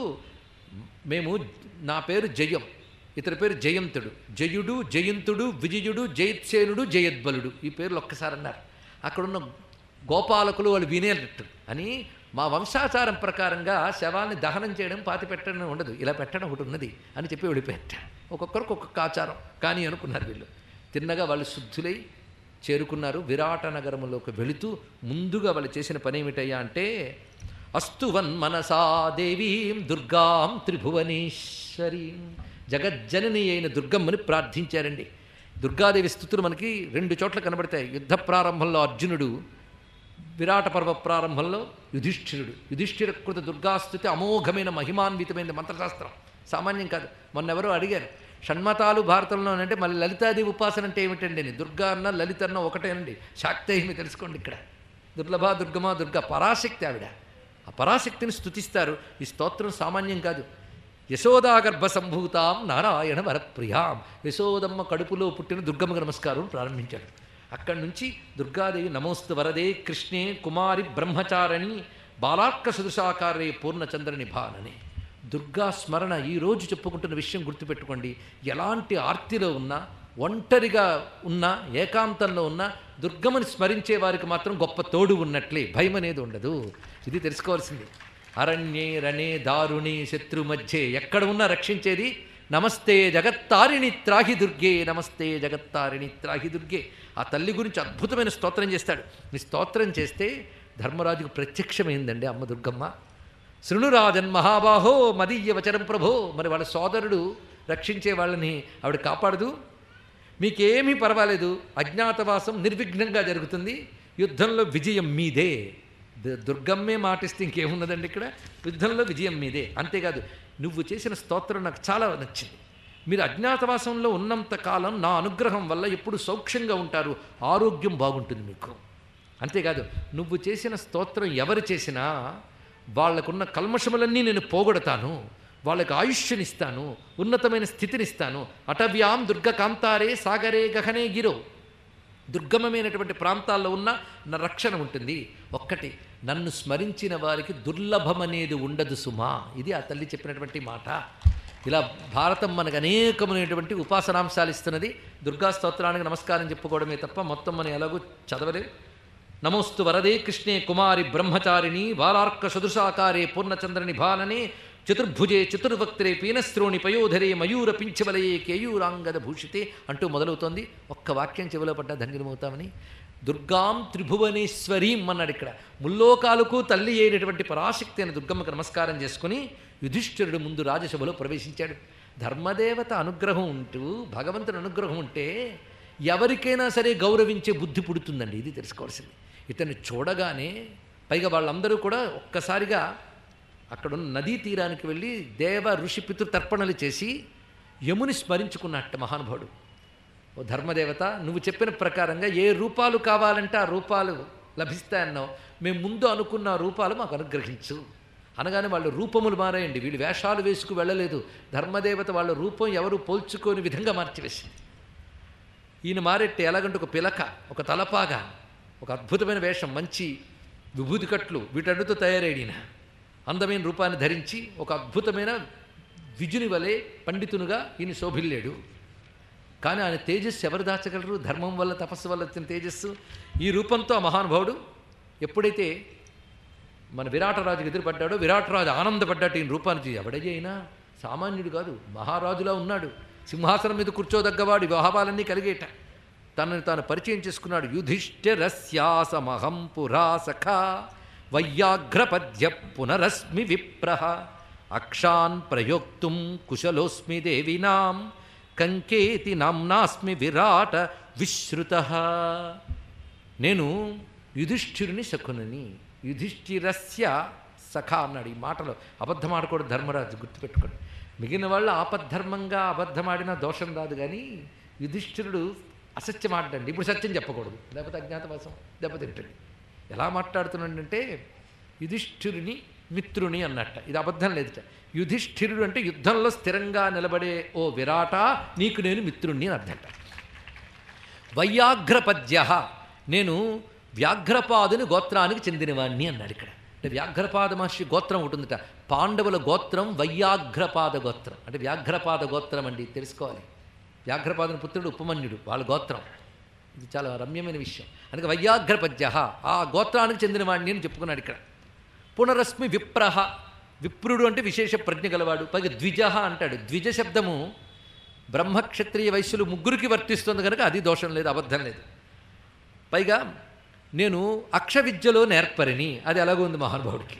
Speaker 1: మేము నా పేరు జయం ఇతని పేరు జయంతుడు జయుడు జయంతుడు విజయుడు జయత్సేనుడు జయద్బలుడు ఈ పేర్లు ఒక్కసారి అన్నారు అక్కడున్న గోపాలకులు వాళ్ళు వినేటట్టు అని మా వంశాచారం ప్రకారంగా శవాన్ని దహనం చేయడం పాతి పెట్టడం ఉండదు ఇలా పెట్టడం ఒకటి ఉన్నది అని చెప్పి వెళ్ళిపోయారట ఒక్కొక్కరికి ఒక్కొక్క ఆచారం కానీ అనుకున్నారు వీళ్ళు తిన్నగా వాళ్ళు శుద్ధులై చేరుకున్నారు విరాట నగరములోకి వెళుతూ ముందుగా వాళ్ళు చేసిన పని ఏమిటయ్యా అంటే అస్తువన్ మనసా దేవీం దుర్గాం త్రిభువనేశ్వరీం జగజ్జనని అయిన దుర్గమ్మని ప్రార్థించారండి దుర్గాదేవి స్థుతులు మనకి రెండు చోట్ల కనబడతాయి యుద్ధ ప్రారంభంలో అర్జునుడు విరాట పర్వ ప్రారంభంలో యుధిష్ఠిరుడు యుధిష్ఠిరకృత దుర్గాస్థుతి అమోఘమైన మహిమాన్వితమైన మంత్రశాస్త్రం సామాన్యం కాదు మొన్నెవరో అడిగారు షణ్మతాలు భారతంలో అంటే మళ్ళీ లలితాదేవి ఉపాసన అంటే ఏమిటండి అని దుర్గా అన్న లలిత అన్న ఒకటేనండి శాక్తేహిమి తెలుసుకోండి ఇక్కడ దుర్లభ దుర్గమా దుర్గా పరాశక్తి ఆవిడ ఆ పరాశక్తిని స్తుతిస్తారు ఈ స్తోత్రం సామాన్యం కాదు యశోదాగర్భ సంభూతాం నారాయణ వరప్రియాం యశోదమ్మ కడుపులో పుట్టిన దుర్గమ్మకు నమస్కారం ప్రారంభించాడు అక్కడి నుంచి దుర్గాదేవి నమోస్తు వరదే కృష్ణే కుమారి బ్రహ్మచారిణి బాలార్క సదృశాకారే పూర్ణచంద్రని భానని దుర్గా స్మరణ ఈరోజు చెప్పుకుంటున్న విషయం గుర్తుపెట్టుకోండి ఎలాంటి ఆర్తిలో ఉన్నా ఒంటరిగా ఉన్నా ఏకాంతంలో ఉన్నా దుర్గమ్మని స్మరించే వారికి మాత్రం గొప్ప తోడు ఉన్నట్లే భయం అనేది ఉండదు ఇది తెలుసుకోవాల్సింది అరణ్యే రణే దారుణి శత్రు మధ్యే ఎక్కడ ఉన్నా రక్షించేది నమస్తే జగత్తారిణి త్రాహి దుర్గే నమస్తే జగత్తారిణి త్రాహి దుర్గే ఆ తల్లి గురించి అద్భుతమైన స్తోత్రం చేస్తాడు ఈ స్తోత్రం చేస్తే ధర్మరాజుకు ప్రత్యక్షమైందండి అమ్మ దుర్గమ్మ శృణురాజన్ మహాబాహో మదీయ వచనం ప్రభో మరి వాళ్ళ సోదరుడు రక్షించే వాళ్ళని ఆవిడ కాపాడదు మీకేమీ పర్వాలేదు అజ్ఞాతవాసం నిర్విఘ్నంగా జరుగుతుంది యుద్ధంలో విజయం మీదే దు- దుర్గమ్మే మాటిస్తే ఇంకేమున్నదండి ఇక్కడ యుద్ధంలో విజయం మీదే అంతేకాదు నువ్వు చేసిన స్తోత్రం నాకు చాలా నచ్చింది మీరు అజ్ఞాతవాసంలో ఉన్నంత కాలం నా అనుగ్రహం వల్ల ఎప్పుడు సౌఖ్యంగా ఉంటారు ఆరోగ్యం బాగుంటుంది మీకు అంతేకాదు నువ్వు చేసిన స్తోత్రం ఎవరు చేసినా వాళ్లకున్న కల్మషములన్నీ నేను పోగొడతాను వాళ్ళకి ఆయుష్యనిస్తాను ఉన్నతమైన స్థితినిస్తాను అటవ్యాం దుర్గకాంతారే సాగరే గహనే గిరో దుర్గమమైనటువంటి ప్రాంతాల్లో ఉన్న నా రక్షణ ఉంటుంది ఒక్కటి నన్ను స్మరించిన వారికి దుర్లభమనేది ఉండదు సుమా ఇది ఆ తల్లి చెప్పినటువంటి మాట ఇలా భారతం మనకు అనేకమైనటువంటి ఉపాసనాంశాలు ఇస్తున్నది దుర్గా స్తోత్రానికి నమస్కారం చెప్పుకోవడమే తప్ప మొత్తం మనం ఎలాగూ చదవలేదు నమోస్తు వరదే కృష్ణే కుమారి బ్రహ్మచారిణి బాలార్క సదృశాకారే పూర్ణచంద్రని భాననే చతుర్భుజే చతుర్వక్త్రే పీనస్త్రోణి పయోధరే మయూర పింఛవలయే కేయూరాంగద భూషితే అంటూ మొదలవుతోంది ఒక్క వాక్యం చెవిలో పడ్డా ధన్యులమవుతామని దుర్గాం త్రిభువనేశ్వరీం అన్నాడు ఇక్కడ ముల్లోకాలకు తల్లి అయినటువంటి పరాశక్తి అయిన దుర్గమ్మకు నమస్కారం చేసుకుని యుధిష్ఠిరుడు ముందు రాజసభలో ప్రవేశించాడు ధర్మదేవత అనుగ్రహం ఉంటూ భగవంతుని అనుగ్రహం ఉంటే ఎవరికైనా సరే గౌరవించే బుద్ధి పుడుతుందండి ఇది తెలుసుకోవాల్సింది ఇతన్ని చూడగానే పైగా వాళ్ళందరూ కూడా ఒక్కసారిగా అక్కడున్న నదీ తీరానికి వెళ్ళి దేవ ఋషి పితృ తర్పణలు చేసి యముని స్మరించుకున్నట్ట మహానుభావుడు ఓ ధర్మదేవత నువ్వు చెప్పిన ప్రకారంగా ఏ రూపాలు కావాలంటే ఆ రూపాలు లభిస్తాయన్నావు మేము ముందు అనుకున్న ఆ రూపాలు మాకు అనుగ్రహించు అనగానే వాళ్ళు రూపములు మారాయండి వీళ్ళు వేషాలు వేసుకు వెళ్ళలేదు ధర్మదేవత వాళ్ళ రూపం ఎవరు పోల్చుకోని విధంగా మార్చివేసింది ఈయన మారెట్టే ఎలాగంటే ఒక పిలక ఒక తలపాగా ఒక అద్భుతమైన వేషం మంచి విభూతి కట్లు వీటన్నిటితో తయారయ్యాడు అందమైన రూపాన్ని ధరించి ఒక అద్భుతమైన విజుని వలె పండితునుగా ఈయన శోభిల్లేడు కానీ ఆయన తేజస్సు ఎవరు దాచగలరు ధర్మం వల్ల తపస్సు వల్ల వచ్చిన తేజస్సు ఈ రూపంతో ఆ మహానుభావుడు ఎప్పుడైతే మన విరాటరాజుకి ఎదురుపడ్డాడో విరాటరాజు ఆనందపడ్డాడు ఈయన రూపాన్ని చూసి ఎవడయ్య అయినా సామాన్యుడు కాదు మహారాజులా ఉన్నాడు సింహాసనం మీద కూర్చోదగ్గవాడు వ్యవహారాలన్నీ కలిగేట తనని తాను పరిచయం చేసుకున్నాడు యుధిష్ఠిరస్యాసమహం పురా సఖా వయ్యాఘ్రపద్య పునరస్మి విప్రహ అక్షాన్ ప్రయోక్తుం కుశలోస్మి దేవినాం కంకేతి నామ్నాస్మి విరాట విశ్రుత నేను యుధిష్ఠిరుని శకునని యుధిష్ఠిరస్య సఖ అన్నాడు ఈ మాటలో అబద్ధం ఆడకూడదు ధర్మరాజు గుర్తుపెట్టుకోండి మిగిలిన వాళ్ళు ఆపద్ధర్మంగా అబద్ధమాడినా దోషం రాదు కానీ యుధిష్ఠిరుడు అసత్యం ఆడండి ఇప్పుడు సత్యం చెప్పకూడదు లేకపోతే అజ్ఞాతవాసం దెబ్బతింటుంది ఎలా మాట్లాడుతున్నాడంటే యుధిష్ఠిరుని మిత్రుని అన్నట్ట ఇది అబద్ధం లేదుట యుధిష్ఠిరుడు అంటే యుద్ధంలో స్థిరంగా నిలబడే ఓ విరాట నీకు నేను మిత్రుణ్ణి అని అర్థంట వైయాఘ్రపద్య నేను వ్యాఘ్రపాదుని గోత్రానికి చెందినవాణ్ణి అన్నాడు ఇక్కడ అంటే వ్యాఘ్రపాద మహర్షి గోత్రం ఉంటుందట పాండవుల గోత్రం వైయాఘ్రపాద గోత్రం అంటే వ్యాఘ్రపాద గోత్రం అండి తెలుసుకోవాలి వ్యాఘ్రపాదుని పుత్రుడు ఉపమన్యుడు వాళ్ళ గోత్రం ఇది చాలా రమ్యమైన విషయం అందుకే వైయాఘ్రపద్య ఆ గోత్రానికి చెందినవాణ్ణి అని చెప్పుకున్నాడు ఇక్కడ పునరస్మి విప్రహ విప్రుడు అంటే విశేష ప్రజ్ఞ గలవాడు పైగా ద్విజ అంటాడు ద్విజ శబ్దము బ్రహ్మక్షత్రియ వయస్సులు ముగ్గురికి వర్తిస్తుంది కనుక అది దోషం లేదు అబద్ధం లేదు పైగా నేను అక్ష విద్యలో నేర్పరిని అది ఎలాగో ఉంది మహానుభావుడికి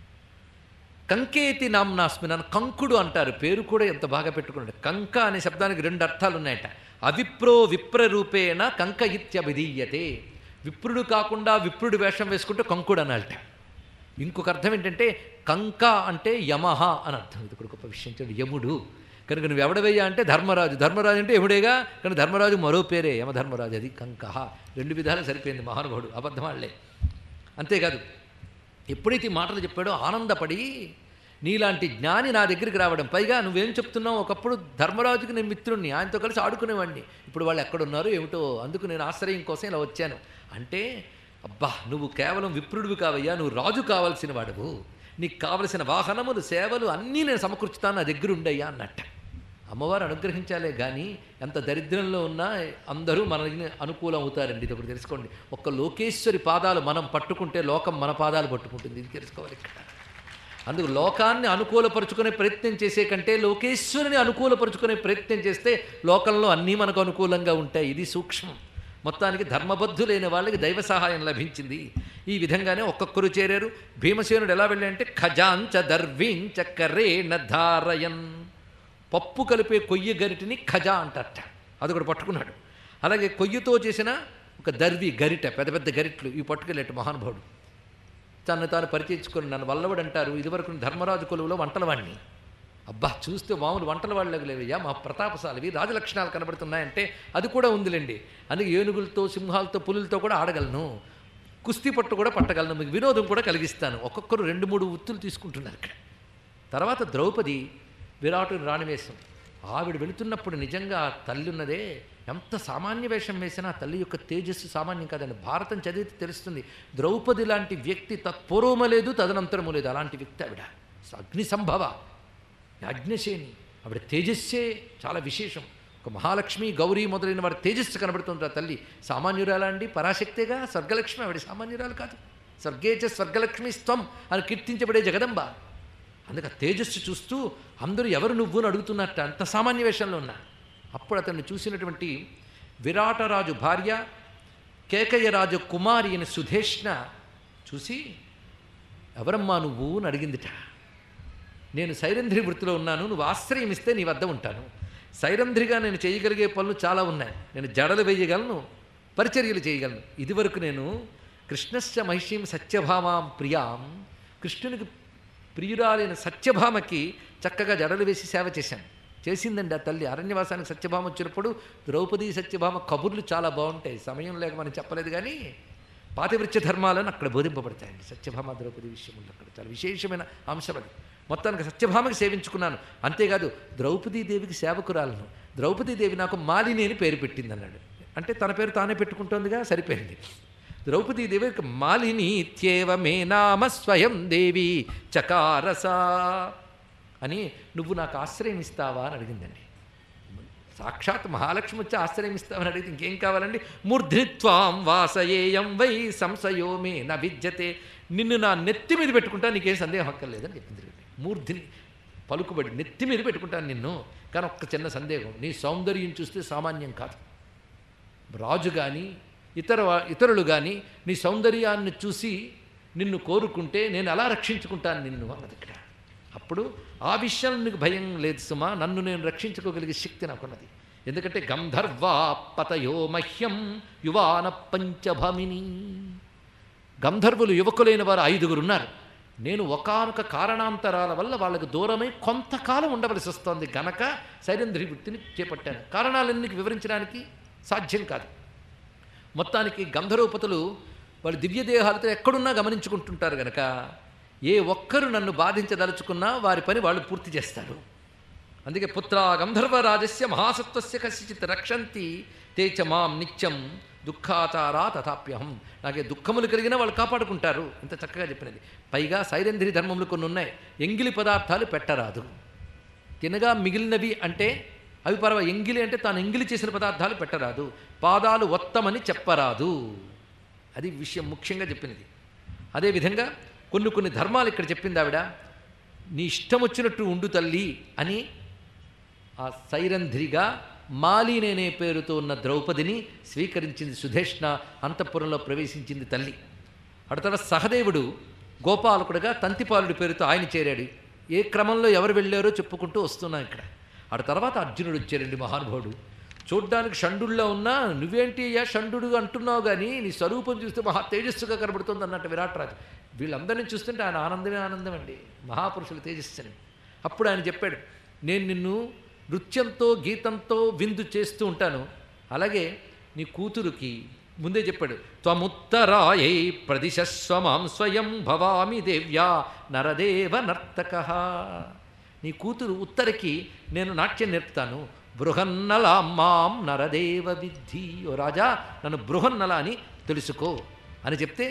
Speaker 1: కంకేతి నామ్నాస్మి నన్ను కంకుడు అంటారు పేరు కూడా ఎంత బాగా పెట్టుకున్నాడు కంక అనే శబ్దానికి రెండు అర్థాలు ఉన్నాయట అవిప్రో విప్రరూపేణ కంక ఇత్యభిధీయతే విప్రుడు కాకుండా విప్రుడు వేషం వేసుకుంటే కంకుడు అనాలట ఇంకొక అర్థం ఏంటంటే కంక అంటే యమహ అని అర్థం ఇది కూడా గొప్ప విషయం చూడండి యముడు కనుక నువ్వు ఎవడవయ్యా అంటే ధర్మరాజు ధర్మరాజు అంటే యముడేగా కానీ ధర్మరాజు మరో పేరే యమధర్మరాజు అది కంక రెండు విధాలు సరిపోయింది మహానుభావుడు అబద్ధమాడలే అంతేకాదు ఎప్పుడైతే ఈ మాటలు చెప్పాడో ఆనందపడి నీలాంటి జ్ఞాని నా దగ్గరికి రావడం పైగా నువ్వేం చెప్తున్నావు ఒకప్పుడు ధర్మరాజుకి నేను మిత్రుణ్ణి ఆయనతో కలిసి ఆడుకునేవాడిని ఇప్పుడు వాళ్ళు ఎక్కడున్నారో ఏమిటో అందుకు నేను ఆశ్రయం కోసం ఇలా వచ్చాను అంటే అబ్బా నువ్వు కేవలం విప్రుడివి కావయ్యా నువ్వు రాజు కావాల్సిన వాడువు నీకు కావలసిన వాహనములు సేవలు అన్నీ నేను సమకూర్చుతాను నా దగ్గర ఉండయ్యా అన్నట్ట అమ్మవారు అనుగ్రహించాలే కానీ ఎంత దరిద్రంలో ఉన్నా అందరూ మనకి అనుకూలం అవుతారండి ఇది ఒకటి తెలుసుకోండి ఒక్క లోకేశ్వరి పాదాలు మనం పట్టుకుంటే లోకం మన పాదాలు పట్టుకుంటుంది ఇది తెలుసుకోవాలి ఇక్కడ అందుకు లోకాన్ని అనుకూలపరుచుకునే ప్రయత్నం చేసే కంటే లోకేశ్వరుని అనుకూలపరుచుకునే ప్రయత్నం చేస్తే లోకంలో అన్నీ మనకు అనుకూలంగా ఉంటాయి ఇది సూక్ష్మం మొత్తానికి ధర్మబద్ధులైన వాళ్ళకి దైవ సహాయం లభించింది ఈ విధంగానే ఒక్కొక్కరు చేరారు భీమసేనుడు ఎలా వెళ్ళాడంటే ఖజాంచ దర్వించ కరేణ ధారయన్ పప్పు కలిపే కొయ్య గరిటిని ఖజా అంటారట అది కూడా పట్టుకున్నాడు అలాగే కొయ్యతో చేసిన ఒక దర్వి గరిట పెద్ద పెద్ద గరిట్లు ఇవి పట్టుకెళ్ళేట మహానుభావుడు తను తాను పరిచయించుకొని నన్ను వల్లవడు అంటారు ఇదివరకు ధర్మరాజు కొలువులో వంటల వాడిని అబ్బా చూస్తే మామూలు వంటల వాళ్ళకి లేవయ్యా మా ప్రతాపశాలివి రాజలక్షణాలు కనబడుతున్నాయంటే అది కూడా ఉందిలేండి అందుకే ఏనుగులతో సింహాలతో పులులతో కూడా ఆడగలను కుస్తీ పట్టు కూడా పట్టగలను మీకు వినోదం కూడా కలిగిస్తాను ఒక్కొక్కరు రెండు మూడు ఉత్తులు తీసుకుంటున్నారు ఇక్కడ తర్వాత ద్రౌపది విరాటుని రాణివేశం ఆవిడ వెళుతున్నప్పుడు నిజంగా ఆ తల్లి ఉన్నదే ఎంత సామాన్య వేషం వేసినా ఆ తల్లి యొక్క తేజస్సు సామాన్యం కాదండి భారతం చదివితే తెలుస్తుంది ద్రౌపది లాంటి వ్యక్తి తత్పూర్వము లేదు తదనంతరము లేదు అలాంటి వ్యక్తి ఆవిడ అగ్ని సంభవ యాజ్ఞసేని ఆవిడ తేజస్సే చాలా విశేషం ఒక మహాలక్ష్మి గౌరీ మొదలైన వారి తేజస్సు కనబడుతుంది ఆ తల్లి సామాన్యురాలా అండి పరాశక్తిగా స్వర్గలక్ష్మి ఆవిడ సామాన్యురాలు కాదు స్వర్గేచ స్వర్గలక్ష్మి స్వం అని కీర్తించబడే జగదంబ అందుకే ఆ తేజస్సు చూస్తూ అందరూ ఎవరు నువ్వు అని అడుగుతున్నట్ట అంత సామాన్య వేషంలో ఉన్నా అప్పుడు అతన్ని చూసినటువంటి విరాటరాజు భార్య కేకయ్యరాజు కుమారి అయిన సుధేష్ణ చూసి ఎవరమ్మా నువ్వు అని అడిగిందిట నేను సైరంధ్రి వృత్తిలో ఉన్నాను నువ్వు ఆశ్రయం ఇస్తే నీ వద్ద ఉంటాను సైరంధ్రిగా నేను చేయగలిగే పనులు చాలా ఉన్నాయి నేను జడలు వేయగలను పరిచర్యలు చేయగలను ఇదివరకు నేను కృష్ణస్య మహిషీం సత్యభామాం ప్రియాం కృష్ణునికి ప్రియురాలైన సత్యభామకి చక్కగా జడలు వేసి సేవ చేశాను చేసిందండి ఆ తల్లి అరణ్యవాసానికి సత్యభామ వచ్చినప్పుడు ద్రౌపది సత్యభామ కబుర్లు చాలా బాగుంటాయి సమయం లేక మనం చెప్పలేదు కానీ పాతివృత్య ధర్మాలను అక్కడ బోధింపబడతాయండి సత్యభామ ద్రౌపది విషయంలో అక్కడ చాలా విశేషమైన అంశం అది మొత్తానికి సత్యభామకి సేవించుకున్నాను అంతేకాదు ద్రౌపదీదేవికి సేవకురాలను ద్రౌపదీదేవి నాకు మాలిని అని పేరు పెట్టింది అన్నాడు అంటే తన పేరు తానే పెట్టుకుంటోందిగా సరిపోయింది ద్రౌపదీదేవి మాలిని ఇత్యేవ మే నామ స్వయం దేవి చకారసా అని నువ్వు నాకు ఆశ్రయం ఇస్తావా అని అడిగిందండి సాక్షాత్ మహాలక్ష్మి వచ్చి ఆశ్రయం ఇస్తామని అడిగితే ఇంకేం కావాలండి మూర్ధిత్వాం వాసయేయం వై సంశయో మే నా విద్యతే నిన్ను నా నెత్తి మీద పెట్టుకుంటా నీకేం సందేహం అక్కర్లేదని చెప్పింది మూర్ధిని పలుకుబడి నెత్తి మీద పెట్టుకుంటాను నిన్ను కానీ ఒక్క చిన్న సందేహం నీ సౌందర్యం చూస్తే సామాన్యం కాదు రాజు కానీ ఇతర వా- ఇతరులు కానీ నీ సౌందర్యాన్ని చూసి నిన్ను కోరుకుంటే నేను ఎలా రక్షించుకుంటాను నిన్ను అన్నది ఇక్కడ అప్పుడు ఆ విషయంలో నీకు భయం లేదు సుమా నన్ను నేను రక్షించుకోగలిగే శక్తి నాకున్నది ఎందుకంటే గంధర్వా పతయో మహ్యం యువాన పంచభమిని గంధర్వులు యువకులైన వారు ఐదుగురు ఉన్నారు నేను ఒకానొక కారణాంతరాల వల్ల వాళ్ళకి దూరమై కొంతకాలం ఉండవలసి వస్తోంది గనక సైరంధ్రి వృత్తిని చేపట్టాను కారణాలన్నికి వివరించడానికి సాధ్యం కాదు మొత్తానికి గంధర్వపతులు వాళ్ళ దివ్యదేహాలతో ఎక్కడున్నా గమనించుకుంటుంటారు గనక ఏ ఒక్కరు నన్ను బాధించదలుచుకున్నా వారి పని వాళ్ళు పూర్తి చేస్తారు అందుకే పుత్ర గంధర్వరాజస్య మహాసత్వస్య కశ్చిత్ రక్షంతి తే చ మాం నిత్యం దుఃఖాచారా తథాప్యహం నాకే దుఃఖములు కలిగినా వాళ్ళు కాపాడుకుంటారు ఇంత చక్కగా చెప్పినది పైగా సైరంధ్రి ధర్మములు కొన్ని ఉన్నాయి ఎంగిలి పదార్థాలు పెట్టరాదు తినగా మిగిలినవి అంటే అవి పర్వ ఎంగిలి అంటే తాను ఎంగిలి చేసిన పదార్థాలు పెట్టరాదు పాదాలు ఒత్తమని చెప్పరాదు అది విషయం ముఖ్యంగా చెప్పినది అదేవిధంగా కొన్ని కొన్ని ధర్మాలు ఇక్కడ చెప్పింది ఆవిడ నీ ఇష్టం వచ్చినట్టు ఉండు తల్లి అని ఆ సైరంధ్రిగా మాలిని అనే పేరుతో ఉన్న ద్రౌపదిని స్వీకరించింది సుధేష్ణ అంతఃపురంలో ప్రవేశించింది తల్లి అటు తర్వాత సహదేవుడు గోపాలకుడుగా తంతిపాలుడి పేరుతో ఆయన చేరాడు ఏ క్రమంలో ఎవరు వెళ్ళారో చెప్పుకుంటూ వస్తున్నాం ఇక్కడ అటు తర్వాత అర్జునుడు వచ్చారండి మహానుభావుడు చూడ్డానికి షండుల్లో ఉన్నా నువ్వేంటి అయ్యా షండు అంటున్నావు కానీ నీ స్వరూపం చూస్తే మహా తేజస్సుగా కనబడుతుంది అన్నట్టు విరాట్ రాజు వీళ్ళందరినీ చూస్తుంటే ఆయన ఆనందమే ఆనందం అండి మహాపురుషుల తేజస్సుని అప్పుడు ఆయన చెప్పాడు నేను నిన్ను నృత్యంతో గీతంతో విందు చేస్తూ ఉంటాను అలాగే నీ కూతురుకి ముందే చెప్పాడు త్వముత్తరాయై ప్రదిశస్వమాం స్వయం భవామి దేవ్యా నరదేవ నర్తక నీ కూతురు ఉత్తరకి నేను నాట్యం నేర్పుతాను బృహన్నల మాం నరదేవ విద్ధి ఓ రాజా నన్ను బృహన్నల అని తెలుసుకో అని చెప్తే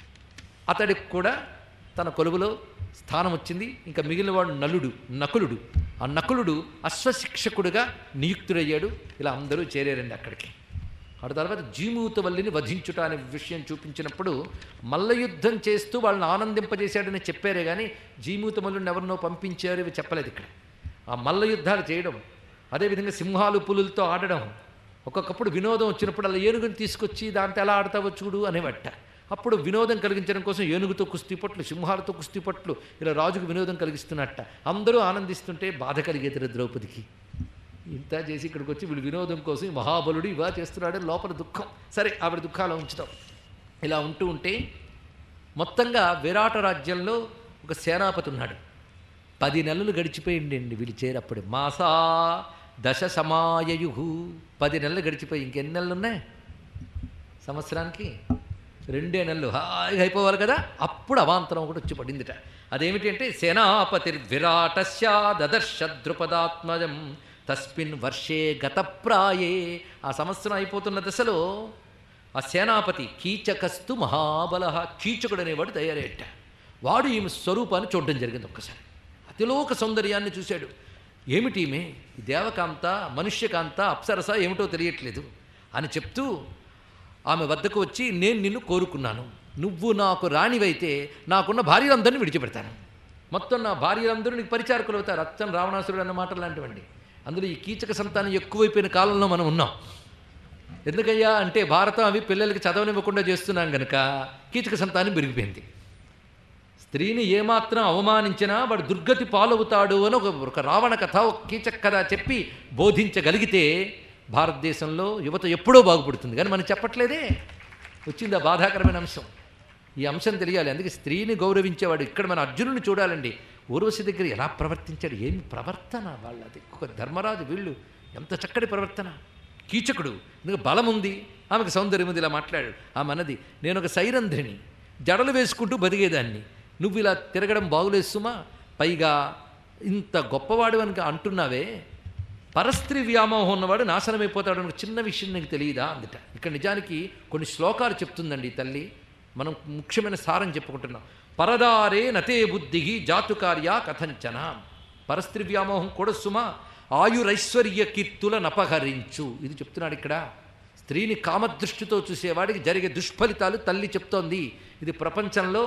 Speaker 1: అతడికి కూడా తన కొలువులో స్థానం వచ్చింది ఇంకా మిగిలిన వాడు నలుడు నకులుడు ఆ నకులుడు అశ్వశిక్షకుడుగా నియుక్తుడయ్యాడు ఇలా అందరూ చేరారండి అక్కడికి ఆ తర్వాత జీమూతవల్లిని వధించుట అనే విషయం చూపించినప్పుడు మల్లయుద్ధం చేస్తూ వాళ్ళని ఆనందింపజేశాడని చెప్పారే కానీ జీమూతమల్లుని ఎవరినో పంపించారు ఇవి చెప్పలేదు ఇక్కడ ఆ మల్ల యుద్ధాలు చేయడం అదేవిధంగా సింహాలు పులులతో ఆడడం ఒక్కొక్కప్పుడు వినోదం వచ్చినప్పుడు అలా ఏనుగుని తీసుకొచ్చి దాంతో ఎలా ఆడతావో చూడు అనేవట అప్పుడు వినోదం కలిగించడం కోసం ఏనుగుతో కుస్తీ పట్లు సింహాలతో కుస్తీ పట్లు ఇలా రాజుకు వినోదం కలిగిస్తున్నట్ట అందరూ ఆనందిస్తుంటే బాధ కలిగేది ద్రౌపదికి ఇంత చేసి ఇక్కడికి వచ్చి వీళ్ళు వినోదం కోసం ఈ మహాబలుడు ఇవా చేస్తున్నాడని లోపల దుఃఖం సరే ఆవిడ దుఃఖాలు ఉంచుతాం ఇలా ఉంటూ ఉంటే మొత్తంగా విరాట రాజ్యంలో ఒక సేనాపతి ఉన్నాడు పది నెలలు గడిచిపోయిందండి వీళ్ళు చేరప్పుడు మాసా దశ సమాయయు పది నెలలు గడిచిపోయి ఇంకెన్ని నెలలు ఉన్నాయి సంవత్సరానికి రెండే నెలలు హాయిగా అయిపోవాలి కదా అప్పుడు అవాంతరం ఒకటి వచ్చి పడిందిట అదేమిటి అంటే సేనాపతిర్విరాటస్య దదర్శ ద్రుపదాత్మజం తస్మిన్ వర్షే గతప్రాయే ఆ సంవత్సరం అయిపోతున్న దశలో ఆ సేనాపతి కీచకస్తు మహాబల కీచకుడు అనేవాడు తయారయ్యట వాడు ఈమె స్వరూపాన్ని చూడడం జరిగింది ఒక్కసారి అతిలోక సౌందర్యాన్ని చూశాడు ఏమిటి ఈమె ఈ దేవకాంత మనుష్యకాంత అప్సరస ఏమిటో తెలియట్లేదు అని చెప్తూ ఆమె వద్దకు వచ్చి నేను నిన్ను కోరుకున్నాను నువ్వు నాకు రాణివైతే నాకున్న భార్యలందరినీ విడిచిపెడతాను మొత్తం నా భార్యలందరూ నీకు పరిచారకులు అవుతారు అచ్చం రావణాసురుడు అన్న మాటలు లాంటివండి అందులో ఈ కీచక సంతానం ఎక్కువైపోయిన కాలంలో మనం ఉన్నాం ఎందుకయ్యా అంటే భారతం అవి పిల్లలకి చదవనివ్వకుండా చేస్తున్నాం గనక కీచక సంతానం పెరిగిపోయింది స్త్రీని ఏమాత్రం అవమానించినా వాడు దుర్గతి పాలవుతాడు అని ఒక ఒక రావణ కథ ఒక కీచక కథ చెప్పి బోధించగలిగితే భారతదేశంలో యువత ఎప్పుడో బాగుపడుతుంది కానీ మనం చెప్పట్లేదే వచ్చింది ఆ బాధాకరమైన అంశం ఈ అంశం తెలియాలి అందుకే స్త్రీని గౌరవించేవాడు ఇక్కడ మన అర్జునుని చూడాలండి ఊర్వశి దగ్గర ఎలా ప్రవర్తించాడు ఏమి ప్రవర్తన వాళ్ళది ఒక ధర్మరాజు వీళ్ళు ఎంత చక్కటి ప్రవర్తన కీచకుడు నీకు బలం ఉంది ఆమెకు సౌందర్యం ఉంది ఇలా మాట్లాడాడు ఆమె అన్నది నేను ఒక సైరంధ్రిని జడలు వేసుకుంటూ బతికేదాన్ని నువ్వు ఇలా తిరగడం బాగులేదు సుమా పైగా ఇంత గొప్పవాడు అని అంటున్నావే పరస్త్రీ వ్యామోహం ఉన్నవాడు నాశనమైపోతాడు అని చిన్న విషయం నీకు తెలియదా అందుట ఇక్కడ నిజానికి కొన్ని శ్లోకాలు చెప్తుందండి ఈ తల్లి మనం ముఖ్యమైన సారం చెప్పుకుంటున్నాం పరదారే నతే బుద్ధి జాతుకార్య కథంచన పరస్త్రీ వ్యామోహం కూడా సుమ ఆయురైశ్వర్య కీర్తుల నపహరించు ఇది చెప్తున్నాడు ఇక్కడ స్త్రీని కామదృష్టితో చూసేవాడికి జరిగే దుష్ఫలితాలు తల్లి చెప్తోంది ఇది ప్రపంచంలో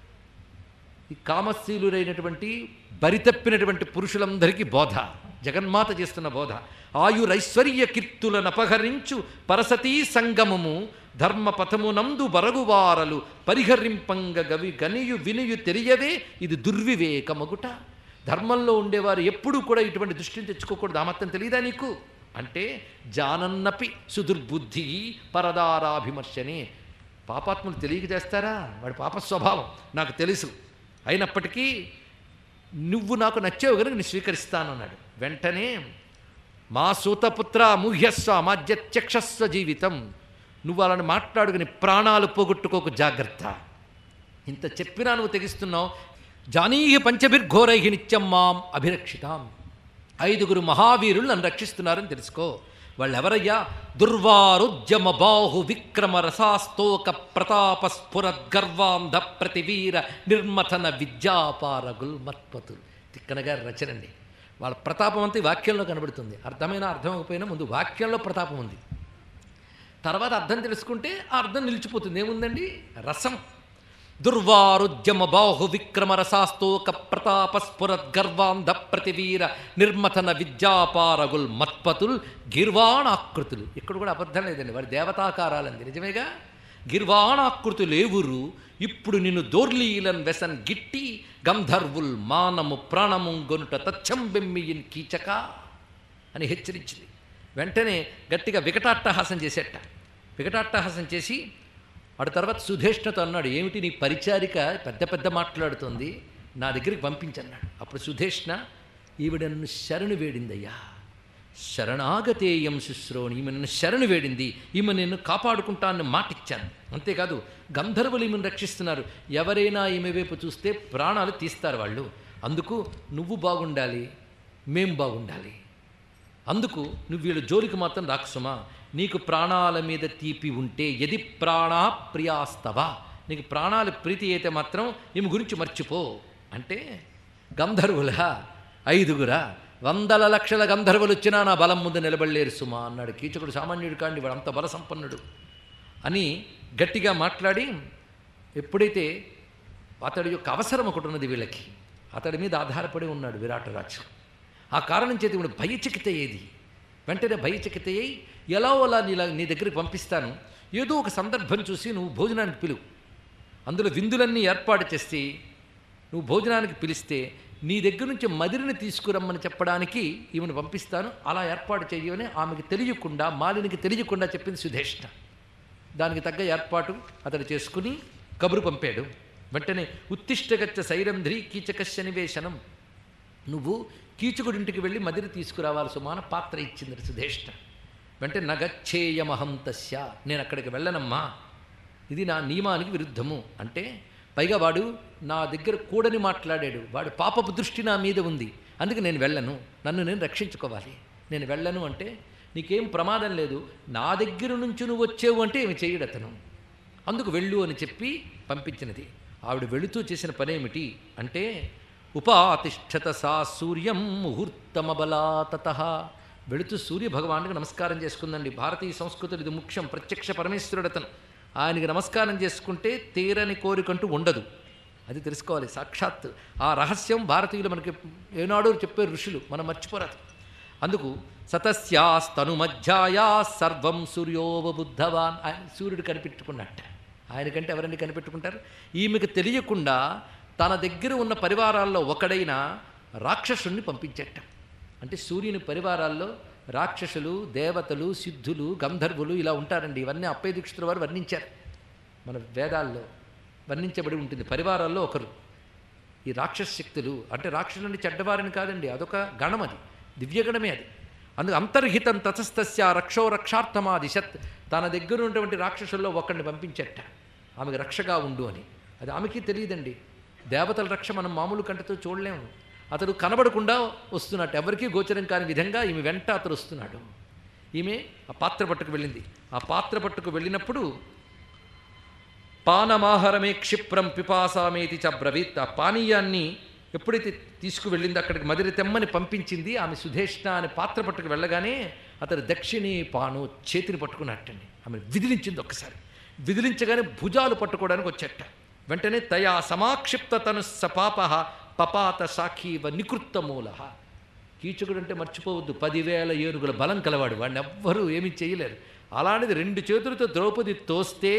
Speaker 1: ఈ కామశీలురైనటువంటి బరితప్పినటువంటి పురుషులందరికీ బోధ జగన్మాత చేస్తున్న బోధ ఆయురైశ్వర్య కీర్తులను అపహరించు పరసతీ సంగమము ధర్మపథమునందు బరగువారలు పరిహరింపంగ గవి గనియు వినియు తెలియవే ఇది దుర్వివేకమగుట ధర్మంలో ఉండేవారు ఎప్పుడూ కూడా ఇటువంటి దృష్టిని తెచ్చుకోకూడదు ఆ మాత్రం తెలియదా నీకు అంటే జానన్నపి సుదుర్బుద్ధి పరదారాభిమర్శనే పాపాత్ములు తెలియక చేస్తారా వాడి పాప స్వభావం నాకు తెలుసు అయినప్పటికీ నువ్వు నాకు నచ్చావు కనుక నేను స్వీకరిస్తాను అన్నాడు వెంటనే మా సూతపుత్ర ముహ్యస్వ మాధ్యత్యక్షస్వ జీవితం నువ్వు అలాని మాట్లాడుకుని ప్రాణాలు పోగొట్టుకోకు జాగ్రత్త ఇంత చెప్పినా నువ్వు తెగిస్తున్నావు జానీహి పంచభిర్ఘోరై నిత్యం మాం అభిరక్షితాం ఐదుగురు మహావీరులు నన్ను రక్షిస్తున్నారని తెలుసుకో వాళ్ళెవరయ్యా దుర్వారుద్యమ బాహు విక్రమ రసాస్తోక ప్రతాప స్ఫురద్గర్వాంధ ప్రతివీర నిర్మథన విద్యాపారగుల్ మత్పతులు తిక్కనగా రచనండి వాళ్ళ ప్రతాపం అంతా ఈ వాక్యంలో కనబడుతుంది అర్థమైన అర్థం అయిపోయినా ముందు వాక్యంలో ప్రతాపం ఉంది తర్వాత అర్థం తెలుసుకుంటే ఆ అర్థం నిలిచిపోతుంది ఏముందండి రసం దుర్వారుద్యమ బాహు విక్రమ రసాస్తోక ప్రతాప స్ఫురద్గర్వాంధ ప్రతివీర నిర్మథన విద్యాపారగుల్ మత్పతుల్ గిర్వాణాకృతులు ఇక్కడ కూడా అబద్ధం లేదండి వారి దేవతాకారాలంది నిజమేగా గిర్వాణాకృతులేవురు ఇప్పుడు నిన్ను దోర్లీలన్ వెసన్ గిట్టి గంధర్వుల్ మానము ప్రాణము గొనుట తచ్చం బెమ్మియిన్ కీచక అని హెచ్చరించింది వెంటనే గట్టిగా వికటాట్టహాసం చేసేట వికటాట్టహాసం చేసి అటు తర్వాత సుధేష్ణతో అన్నాడు ఏమిటి నీ పరిచారిక పెద్ద పెద్ద మాట్లాడుతోంది నా దగ్గరికి పంపించన్నాడు అప్పుడు సుధేష్ణ ఈవిడ నన్ను శరణు వేడిందయ్యా శరణాగతేయం శుశ్రోని ఈమె నన్ను శరణు వేడింది ఈమె నేను కాపాడుకుంటానని మాటిచ్చాను అంతేకాదు గంధర్వులు ఈమెను రక్షిస్తున్నారు ఎవరైనా ఈమె వైపు చూస్తే ప్రాణాలు తీస్తారు వాళ్ళు అందుకు నువ్వు బాగుండాలి మేం బాగుండాలి అందుకు నువ్వు వీళ్ళ జోలికి మాత్రం రాకుసుమా నీకు ప్రాణాల మీద తీపి ఉంటే ఎది ప్రాణా ప్రియాస్తవ నీకు ప్రాణాల ప్రీతి అయితే మాత్రం ఈమె గురించి మర్చిపో అంటే గంధర్వుల ఐదుగురా వందల లక్షల గంధర్వులు వచ్చినా నా బలం ముందు నిలబడలేరు సుమా అన్నాడు కీచకుడు సామాన్యుడు కాండి వాడు అంత బల సంపన్నుడు అని గట్టిగా మాట్లాడి ఎప్పుడైతే అతడి యొక్క అవసరం ఒకటి ఉన్నది వీళ్ళకి అతడి మీద ఆధారపడి ఉన్నాడు విరాటరాజు ఆ కారణం చేతి ఇప్పుడు భయచకిత ఏది వెంటనే భయచకిత అయి ఎలా అలా నీలా నీ దగ్గరికి పంపిస్తాను ఏదో ఒక సందర్భం చూసి నువ్వు భోజనానికి పిలువు అందులో విందులన్నీ ఏర్పాటు చేసి నువ్వు భోజనానికి పిలిస్తే నీ దగ్గర నుంచి మదిరిని తీసుకురమ్మని చెప్పడానికి ఈమెను పంపిస్తాను అలా ఏర్పాటు చేయమని ఆమెకి తెలియకుండా మాలినికి తెలియకుండా చెప్పింది సుధేష్ణ దానికి తగ్గ ఏర్పాటు అతడు చేసుకుని కబురు పంపాడు వెంటనే ఉత్తిష్టగచ్చ సైరంధ్రి కీచకస్య నివేశనం నువ్వు కీచుకుడింటికి వెళ్ళి మదిరి తీసుకురావాలి సుమాన పాత్ర ఇచ్చింది సుధేష్ట వెంటనే నగచ్చేయమహం తస్య నేను అక్కడికి వెళ్ళనమ్మా ఇది నా నియమానికి విరుద్ధము అంటే పైగా వాడు నా దగ్గర కూడని మాట్లాడాడు వాడు పాపపు దృష్టి నా మీద ఉంది అందుకే నేను వెళ్ళను నన్ను నేను రక్షించుకోవాలి నేను వెళ్ళను అంటే నీకేం ప్రమాదం లేదు నా దగ్గర నుంచి నువ్వు వచ్చేవు అంటే ఏమి చేయడు అతను అందుకు వెళ్ళు అని చెప్పి పంపించినది ఆవిడ వెళుతూ చేసిన పనేమిటి అంటే ఉపాతిష్ఠత సా సూర్యం ముహూర్తమబలాతత వెళుతూ సూర్య భగవానుడికి నమస్కారం చేసుకుందండి భారతీయ సంస్కృతులు ఇది ముఖ్యం ప్రత్యక్ష పరమేశ్వరుడు అతను ఆయనకి నమస్కారం చేసుకుంటే తీరని కోరికంటూ ఉండదు అది తెలుసుకోవాలి సాక్షాత్ ఆ రహస్యం భారతీయులు మనకి ఏనాడు చెప్పే ఋషులు మనం మర్చిపోరాదు అందుకు సతస్యాస్తను మధ్యాయా సర్వం సూర్యోవబుద్ధవాన్ ఆయన సూర్యుడు కనిపెట్టుకున్నట్ట ఆయనకంటే ఎవరండి కనిపెట్టుకుంటారు ఈమెకు తెలియకుండా తన దగ్గర ఉన్న పరివారాల్లో ఒకడైన రాక్షసుణ్ణి పంపించేట అంటే సూర్యుని పరివారాల్లో రాక్షసులు దేవతలు సిద్ధులు గంధర్వులు ఇలా ఉంటారండి ఇవన్నీ అప్పయ్య దీక్షితుల వారు వర్ణించారు మన వేదాల్లో వర్ణించబడి ఉంటుంది పరివారాల్లో ఒకరు ఈ రాక్షస శక్తులు అంటే రాక్షసులని చెడ్డవారిని కాదండి అదొక గణం అది దివ్యగణమే అది అందుకు అంతర్హితం తతస్తస్య రక్షో రక్షార్థమా దిశత్ తన దగ్గర ఉన్నటువంటి రాక్షసుల్లో ఒకరిని పంపించట ఆమెకు రక్షగా ఉండు అని అది ఆమెకి తెలియదండి దేవతల రక్ష మనం మామూలు కంటితో చూడలేము అతడు కనబడకుండా వస్తున్నట్టు ఎవరికీ గోచరం కాని విధంగా ఈమె వెంట అతడు వస్తున్నాడు ఈమె ఆ పాత్ర పట్టుకు వెళ్ళింది ఆ పాత్ర పట్టుకు వెళ్ళినప్పుడు పానమాహారమే క్షిప్రం పిపాసామేతి చ బ్రవీత్ ఆ పానీయాన్ని ఎప్పుడైతే తీసుకువెళ్ళిందో అక్కడికి మదిరి తెమ్మని పంపించింది ఆమె సుధేష్ణ అనే పాత్ర పట్టుకు వెళ్ళగానే అతడు దక్షిణి పాను చేతిని పట్టుకున్నట్టండి ఆమె విదిలించింది ఒక్కసారి విదిలించగానే భుజాలు పట్టుకోవడానికి వచ్చేట వెంటనే తయా సమాక్షిప్త తను సపాప పపాత సాఖీవ నికృత్త మూల కీచకుడు అంటే మర్చిపోవద్దు పదివేల ఏనుగుల బలం కలవాడు వాడిని ఎవ్వరూ ఏమీ చేయలేరు అలాంటిది రెండు చేతులతో ద్రౌపది తోస్తే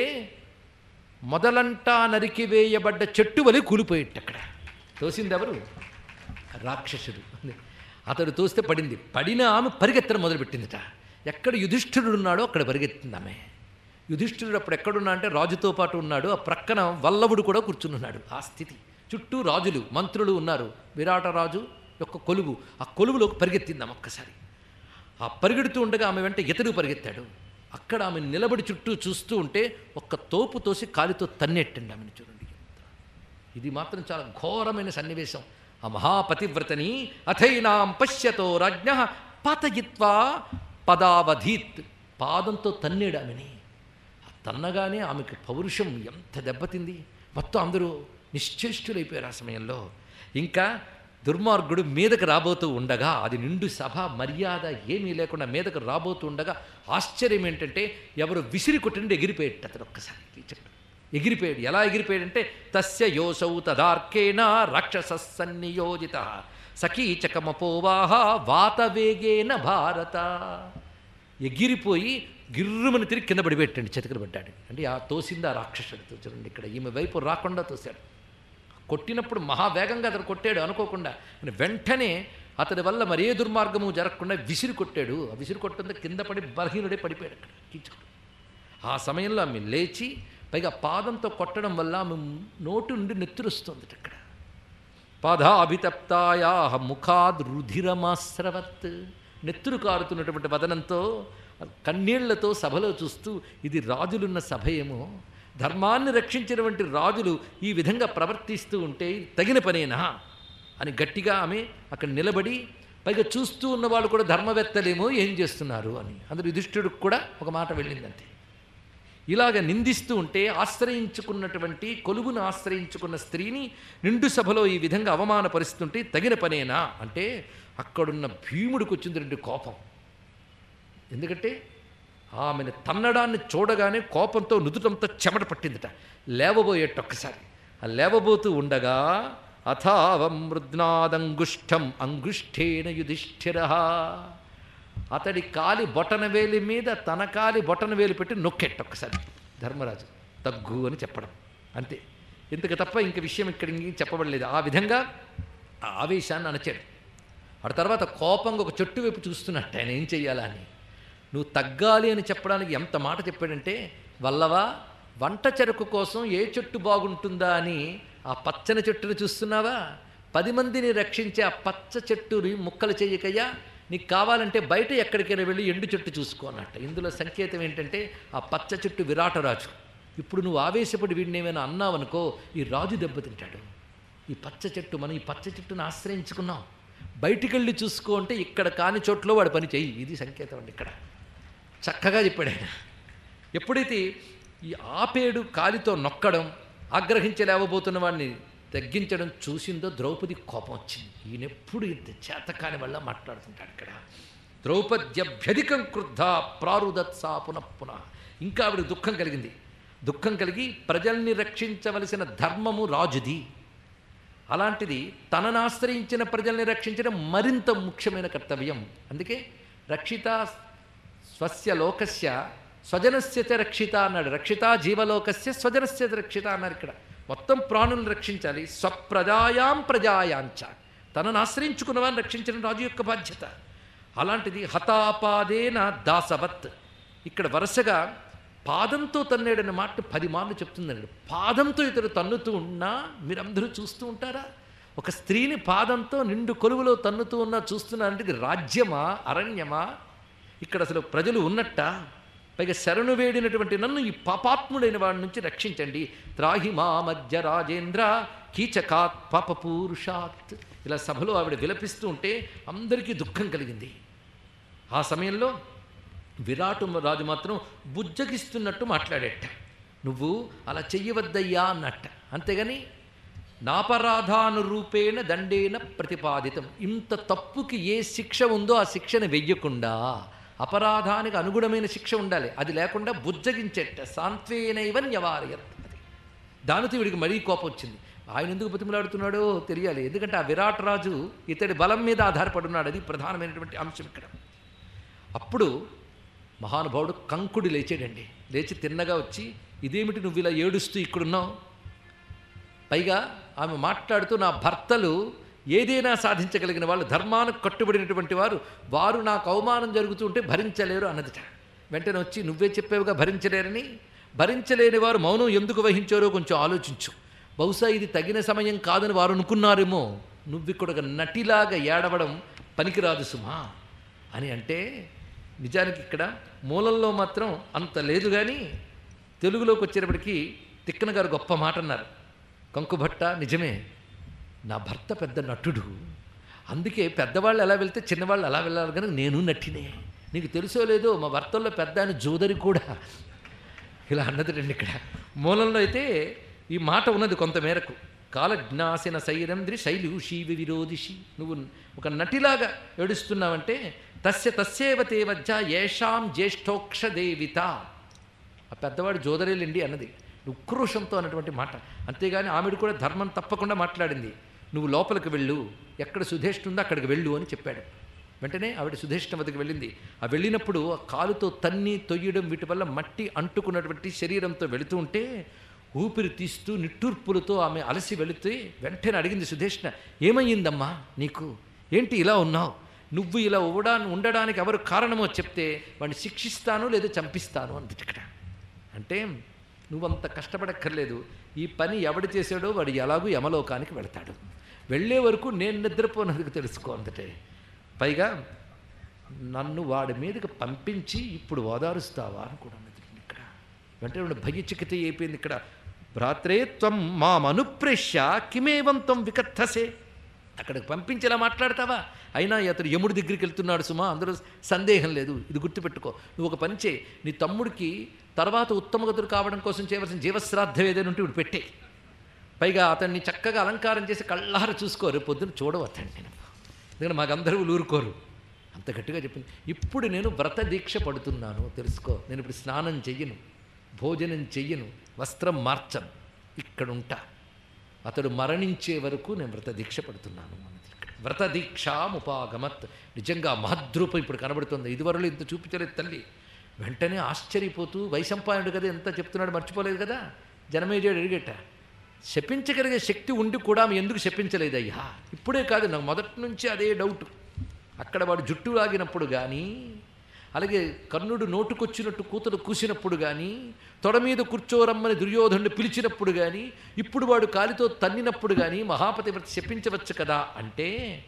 Speaker 1: మొదలంటా నరికివేయబడ్డ చెట్టు వలె కూలిపోయేట్టు అక్కడ తోసింది ఎవరు రాక్షసుడు అతడు తోస్తే పడింది పడిన ఆమె పరిగెత్తడం మొదలుపెట్టిందిట ఎక్కడ యుధిష్ఠిరుడు ఉన్నాడో అక్కడ పరిగెత్తింది ఆమె యుధిష్ఠిరుడు అప్పుడు ఎక్కడున్నా అంటే రాజుతో పాటు ఉన్నాడు ఆ ప్రక్కన వల్లభుడు కూడా కూర్చున్నాడు ఆ స్థితి చుట్టూ రాజులు మంత్రులు ఉన్నారు విరాటరాజు యొక్క కొలువు ఆ కొలువులోకి పరిగెత్తిందాం ఒక్కసారి ఆ పరిగెడుతూ ఉండగా ఆమె వెంట ఇతడు పరిగెత్తాడు అక్కడ ఆమె నిలబడి చుట్టూ చూస్తూ ఉంటే ఒక్క తోపు తోసి కాలితో తన్నెట్టండి ఆమెను చూడండి ఇది మాత్రం చాలా ఘోరమైన సన్నివేశం ఆ మహాపతివ్రతని అథైనాం పశ్యతో రాజ్ఞ పాతయిత్వా పదావధీత్ పాదంతో తన్నేడు ఆమెని ఆ తన్నగానే ఆమెకు పౌరుషం ఎంత దెబ్బతింది మొత్తం అందరూ నిశ్చేష్టులైపోయారు ఆ సమయంలో ఇంకా దుర్మార్గుడు మీదకు రాబోతూ ఉండగా అది నిండు సభ మర్యాద ఏమీ లేకుండా మీదకు రాబోతూ ఉండగా ఆశ్చర్యం ఏంటంటే ఎవరు విసిరి కొట్టిండి ఎగిరిపోయేట అతను ఒక్కసారి కీచకుడు ఎగిరిపోయాడు ఎలా ఎగిరిపోయాడంటే తస్య యోసౌ తదార్కేణ రాక్షస సన్నియోజిత సకీచకమపోవాహ వాతవేగేన భారత ఎగిరిపోయి గిర్రుమని తిరిగి కింద పడిపెట్టండి చితకలు పడ్డాడు అంటే ఆ తోసింది ఆ రాక్షసుడితో చూడండి ఇక్కడ ఈమె వైపు రాకుండా తోశాడు కొట్టినప్పుడు మహావేగంగా అతను కొట్టాడు అనుకోకుండా కానీ వెంటనే అతడి వల్ల మరే దుర్మార్గము జరగకుండా విసిరి కొట్టాడు ఆ విసిరి కొట్టంతో కింద పడి బలహీనుడే పడిపోయాడు అక్కడ కీచుకుడు ఆ సమయంలో ఆమె లేచి పైగా పాదంతో కొట్టడం వల్ల ఆమె నోటి నుండి నెత్తురుస్తుంది అక్కడ పాదాభితప్తాయా ముఖాద్ రుధిరమాశ్రవత్ నెత్తురు కారుతున్నటువంటి వదనంతో కన్నీళ్లతో సభలో చూస్తూ ఇది రాజులున్న సభ ఏమో ధర్మాన్ని రక్షించినటువంటి రాజులు ఈ విధంగా ప్రవర్తిస్తూ ఉంటే ఇది తగిన పనేనా అని గట్టిగా ఆమె అక్కడ నిలబడి పైగా చూస్తూ ఉన్న వాళ్ళు కూడా ధర్మవేత్తలేమో ఏం చేస్తున్నారు అని అందరు యుధిష్ఠుడికి కూడా ఒక మాట వెళ్ళిందంతే ఇలాగ నిందిస్తూ ఉంటే ఆశ్రయించుకున్నటువంటి కొలువును ఆశ్రయించుకున్న స్త్రీని నిండు సభలో ఈ విధంగా అవమానపరుస్తుంటే తగిన పనేనా అంటే అక్కడున్న భీముడికి వచ్చింది రెండు కోపం ఎందుకంటే ఆమెను తన్నడాన్ని చూడగానే కోపంతో నుదుటంతో చెమట పట్టిందిట లేవబోయేట ఒక్కసారి ఆ లేవబోతూ ఉండగా అథావం మృద్నాదంగుష్టం అంగుష్ఠేన యుధిష్ఠిర అతడి కాలి బొటనవేలి మీద తన కాలి బొటనవేలు పెట్టి నొక్కెట్ట ఒక్కసారి ధర్మరాజు తగ్గు అని చెప్పడం అంతే ఇంతకు తప్ప ఇంక విషయం ఇక్కడ ఇంకేం చెప్పబడలేదు ఆ విధంగా ఆ ఆవేశాన్ని అణచాడు ఆ తర్వాత కోపంగా ఒక చెట్టు వైపు చూస్తున్నట్టు ఆయన ఏం చెయ్యాలా అని నువ్వు తగ్గాలి అని చెప్పడానికి ఎంత మాట చెప్పాడంటే వల్లవా వంట చెరకు కోసం ఏ చెట్టు బాగుంటుందా అని ఆ పచ్చని చెట్టును చూస్తున్నావా పది మందిని రక్షించే ఆ పచ్చ చెట్టుని ముక్కలు చేయకయ్యా నీకు కావాలంటే బయట ఎక్కడికైనా వెళ్ళి ఎండు చెట్టు చూసుకో అన్నట్ట ఇందులో సంకేతం ఏంటంటే ఆ పచ్చ చెట్టు విరాటరాజు ఇప్పుడు నువ్వు ఆవేశపడి వీడిని ఏమైనా అన్నావనుకో ఈ రాజు దెబ్బతింటాడు ఈ పచ్చ చెట్టు మనం ఈ పచ్చ చెట్టును ఆశ్రయించుకున్నాం బయటికి వెళ్ళి చూసుకో అంటే ఇక్కడ కాని చోట్ల వాడు పని చెయ్యి ఇది సంకేతం అండి ఇక్కడ చక్కగా చెప్పాడు ఆయన ఎప్పుడైతే ఈ ఆపేడు కాలితో నొక్కడం ఆగ్రహించలేవబోతున్న వాడిని తగ్గించడం చూసిందో ద్రౌపది కోపం వచ్చింది ఈయనెప్పుడు ఇంత చేతకాని వల్ల మాట్లాడుతుంటాడు ఇక్కడ ద్రౌపద్యభ్యధికం క్రుద్ధ ప్రారుదత్సా పునః పునః ఇంకా ఆవిడ దుఃఖం కలిగింది దుఃఖం కలిగి ప్రజల్ని రక్షించవలసిన ధర్మము రాజుది అలాంటిది తనను ఆశ్రయించిన ప్రజల్ని రక్షించడం మరింత ముఖ్యమైన కర్తవ్యం అందుకే రక్షిత స్వస్య లోకస్య స్వజనస్య చ రక్షిత అన్నాడు రక్షిత జీవలోకస్య స్వజనస్య చ రక్షిత అన్నారు ఇక్కడ మొత్తం ప్రాణులను రక్షించాలి స్వప్రజాయాం ప్రజాయాంచ తనను ఆశ్రయించుకున్న వారిని రక్షించడం రాజు యొక్క బాధ్యత అలాంటిది హతాపాదేన దాసవత్ ఇక్కడ వరుసగా పాదంతో తన్నేడన్న మాట పది మార్లు చెప్తుందండి పాదంతో ఇతడు తన్నుతూ ఉన్నా మీరందరూ చూస్తూ ఉంటారా ఒక స్త్రీని పాదంతో నిండు కొలువులో తన్నుతూ ఉన్నా చూస్తున్నానంటే ఇది రాజ్యమా అరణ్యమా ఇక్కడ అసలు ప్రజలు ఉన్నట్ట పైగా శరణు వేడినటువంటి నన్ను ఈ పాపాత్ముడైన వాడి నుంచి రక్షించండి త్రాహి మా మధ్య రాజేంద్ర కీచకాత్ పాపపూరుషాత్ ఇలా సభలో ఆవిడ విలపిస్తూ ఉంటే అందరికీ దుఃఖం కలిగింది ఆ సమయంలో విరాటు రాజు మాత్రం బుజ్జగిస్తున్నట్టు మాట్లాడేట నువ్వు అలా చెయ్యవద్దయ్యా అన్నట్ట అంతేగాని నాపరాధానురూపేణ దండేన ప్రతిపాదితం ఇంత తప్పుకి ఏ శిక్ష ఉందో ఆ శిక్షను వెయ్యకుండా అపరాధానికి అనుగుణమైన శిక్ష ఉండాలి అది లేకుండా బుజ్జగించేట సాంత్వేనైవ న్యవారయత్ అది దానితో వీడికి మరీ కోపం వచ్చింది ఆయన ఎందుకు బతిమలాడుతున్నాడో తెలియాలి ఎందుకంటే ఆ విరాట్ రాజు ఇతడి బలం మీద ఆధారపడున్నాడు అది ప్రధానమైనటువంటి అంశం ఇక్కడ అప్పుడు మహానుభావుడు కంకుడు లేచాడండి లేచి తిన్నగా వచ్చి ఇదేమిటి నువ్వు ఇలా ఏడుస్తూ ఇక్కడున్నావు పైగా ఆమె మాట్లాడుతూ నా భర్తలు ఏదైనా సాధించగలిగిన వాళ్ళు ధర్మానికి కట్టుబడినటువంటి వారు వారు నాకు అవమానం జరుగుతుంటే భరించలేరు అన్నదిట వెంటనే వచ్చి నువ్వే చెప్పేవిగా భరించలేరని భరించలేని వారు మౌనం ఎందుకు వహించారో కొంచెం ఆలోచించు బహుశా ఇది తగిన సమయం కాదని వారు అనుకున్నారేమో నువ్వు ఇక్కడ ఒక నటిలాగా ఏడవడం పనికిరాదు సుమా అని అంటే నిజానికి ఇక్కడ మూలంలో మాత్రం అంత లేదు కానీ తెలుగులోకి వచ్చేటప్పటికి తిక్కన గారు గొప్ప మాట అన్నారు కంకుభట్ట నిజమే నా భర్త పెద్ద నటుడు అందుకే పెద్దవాళ్ళు ఎలా వెళ్తే చిన్నవాళ్ళు అలా వెళ్ళాలి కానీ నేను నటినే నీకు తెలుసో లేదో మా భర్తల్లో పెద్ద ఆయన జోదరి కూడా ఇలా అన్నది రండి ఇక్కడ మూలంలో అయితే ఈ మాట ఉన్నది కొంతమేరకు కాలజ్ఞాసిన సైరంద్రి శైలూషీవి విరోధిషి నువ్వు ఒక నటిలాగా ఏడుస్తున్నావంటే తస్య తస్యేవ తే వజ్జ ఏషాం జ్యేష్ఠోక్ష దేవిత ఆ పెద్దవాడు జోదరేలండి అన్నది ఉక్రోషంతో అన్నటువంటి మాట అంతేగాని ఆమెడు కూడా ధర్మం తప్పకుండా మాట్లాడింది నువ్వు లోపలికి వెళ్ళు ఎక్కడ సుధేష్ఠ ఉందో అక్కడికి వెళ్ళు అని చెప్పాడు వెంటనే ఆవిడ సుధేష్ఠవతికి వెళ్ళింది ఆ వెళ్ళినప్పుడు ఆ కాలుతో తన్ని తొయ్యడం వీటి వల్ల మట్టి అంటుకున్నటువంటి శరీరంతో వెళుతూ ఉంటే ఊపిరి తీస్తూ నిట్టూర్పులతో ఆమె అలసి వెళుతూ వెంటనే అడిగింది సుధేష్ణ ఏమయ్యిందమ్మా నీకు ఏంటి ఇలా ఉన్నావు నువ్వు ఇలా ఉవడా ఉండడానికి ఎవరు కారణమో చెప్తే వాడిని శిక్షిస్తాను లేదా చంపిస్తాను అంది ఇక్కడ అంటే నువ్వంత కష్టపడక్కర్లేదు ఈ పని ఎవడు చేశాడో వాడు ఎలాగూ యమలోకానికి వెళతాడు వెళ్ళే వరకు నేను నిద్రపోనందుకు తెలుసుకో అందటే పైగా నన్ను వాడి మీదకి పంపించి ఇప్పుడు ఓదారుస్తావా అని కూడా అన్నది ఇక్కడ వెంటనే భయచికిత అయిపోయింది ఇక్కడ భ్రాత్రే త్వం మామనుప్రేష్య కిమేవంతం వికథసే అక్కడికి పంపించేలా మాట్లాడతావా అయినా అతడు యముడి దగ్గరికి వెళ్తున్నాడు సుమా అందులో సందేహం లేదు ఇది గుర్తుపెట్టుకో నువ్వు ఒక పని చేయి నీ తమ్ముడికి తర్వాత ఉత్తమగతుడు కావడం కోసం చేయవలసిన జీవశ్రాద్ధం ఏదైనా ఉంటే ఇప్పుడు పెట్టే పైగా అతన్ని చక్కగా అలంకారం చేసి కళ్ళార చూసుకోరు పొద్దున్న చూడవు అతన్ని నేను ఎందుకంటే మాకందరూ ఊరుకోరు అంత గట్టిగా చెప్పింది ఇప్పుడు నేను వ్రత దీక్ష పడుతున్నాను తెలుసుకో నేను ఇప్పుడు స్నానం చెయ్యను భోజనం చెయ్యను వస్త్రం మార్చను ఇక్కడ ఉంటా అతడు మరణించే వరకు నేను వ్రత దీక్ష పడుతున్నాను అన్నది ఇక్కడ. వ్రత దీక్షాముపాగమత్ నిజంగా మహద్రూపం ఇప్పుడు కనబడుతుంది ఇదివరలో ఇంత చూపించలేదు తల్లి వెంటనే ఆశ్చర్యపోతూ వైశంపాయనుడు కదా ఎంత చెప్తున్నాడు మర్చిపోలేదు కదా జనమేజయుడు అడిగేట శపించగలిగే శక్తి ఉండి కూడా ఆమె ఎందుకు శపించలేదయ్యా ఇప్పుడే కాదు నాకు మొదటి నుంచి అదే డౌట్ అక్కడ వాడు జుట్టు లాగినప్పుడు కానీ అలాగే కర్ణుడు నోటుకొచ్చినట్టు కూతురు కూసినప్పుడు కానీ తొడ మీద కూర్చోరమ్మని దుర్యోధనుడు పిలిచినప్పుడు కానీ ఇప్పుడు వాడు కాలితో తన్నినప్పుడు కానీ మహాపతివ్రత శపించవచ్చు కదా అంటే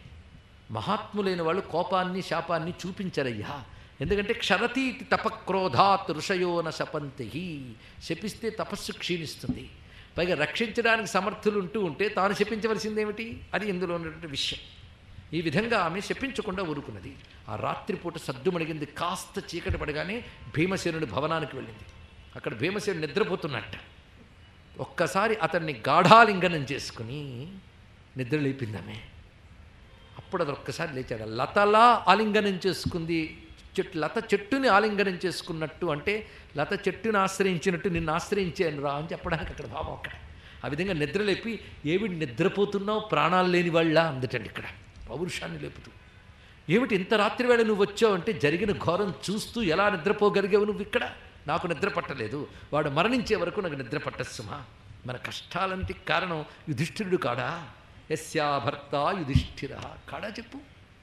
Speaker 1: మహాత్ములైన వాళ్ళు కోపాన్ని శాపాన్ని చూపించరయ్యా ఎందుకంటే క్షరతి తపక్రోధాత్ ఋషయోన శపంతి శపిస్తే తపస్సు క్షీణిస్తుంది పైగా రక్షించడానికి సమర్థులు ఉంటూ ఉంటే తాను శపించవలసిందేమిటి అది ఇందులో ఉన్నటువంటి విషయం ఈ విధంగా ఆమె శపించకుండా ఊరుకున్నది ఆ రాత్రిపూట సద్దుమణిగింది కాస్త చీకటి పడగానే భీమసేనుడి భవనానికి వెళ్ళింది అక్కడ భీమసేనుడు నిద్రపోతున్నట్ట ఒక్కసారి అతన్ని గాఢాలింగనం చేసుకుని నిద్ర లేపింది ఆమె అప్పుడు అది ఒక్కసారి లేచాడు లతలా ఆలింగనం చేసుకుంది చెట్టు లత చెట్టుని ఆలింగనం చేసుకున్నట్టు అంటే లత చెట్టుని ఆశ్రయించినట్టు నిన్ను ఆశ్రయించాను రా అని చెప్పడానికి అక్కడ భావం అక్కడ ఆ విధంగా నిద్రలేపి ఏమిటి నిద్రపోతున్నావు ప్రాణాలు లేని వాళ్ళ అందుటండి ఇక్కడ పౌరుషాన్ని లేపుతూ ఏమిటి ఇంత రాత్రి వేళ నువ్వు వచ్చావు అంటే జరిగిన ఘోరం చూస్తూ ఎలా నిద్రపోగలిగావు నువ్వు ఇక్కడ నాకు నిద్ర పట్టలేదు వాడు మరణించే వరకు నాకు నిద్ర పట్టస్సుమా మన కష్టాలంటి కారణం యుధిష్ఠిరుడు కాడా యస్యా భర్త యుధిష్ఠిర కాడా చెప్పు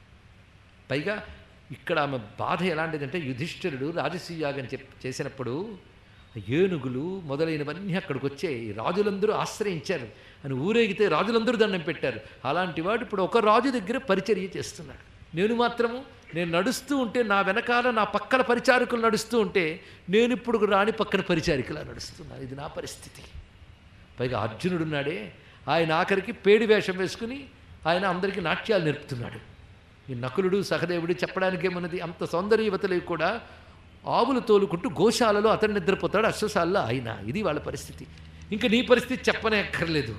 Speaker 1: పైగా ఇక్కడ ఆమె బాధ ఎలాంటిదంటే యుధిష్ఠిరుడు రాజసూయాగం చెప్ చేసినప్పుడు ఏనుగులు మొదలైనవన్నీ అక్కడికి వచ్చాయి రాజులందరూ ఆశ్రయించారు అని ఊరేగితే రాజులందరూ దండం పెట్టారు అలాంటి వాడు ఇప్పుడు ఒక రాజు దగ్గర పరిచర్య చేస్తున్నాడు నేను మాత్రము నేను నడుస్తూ ఉంటే నా వెనకాల నా పక్కన పరిచారకులు నడుస్తూ ఉంటే నేను ఇప్పుడు రాణి పక్కన పరిచారికలా నడుస్తున్నాను ఇది నా పరిస్థితి పైగా అర్జునుడున్నాడే ఆయన ఆఖరికి పేడి వేషం వేసుకుని ఆయన అందరికీ నాట్యాలు నేర్పుతున్నాడు ఈ నకులుడు సహదేవుడు చెప్పడానికేమన్నది అంత సౌందర్యవతలే కూడా ఆవులు తోలుకుంటూ గోశాలలో అతను నిద్రపోతాడు అశ్వశాలలో ఆయన ఇది వాళ్ళ పరిస్థితి ఇంకా నీ పరిస్థితి చెప్పనే అక్కర్లేదు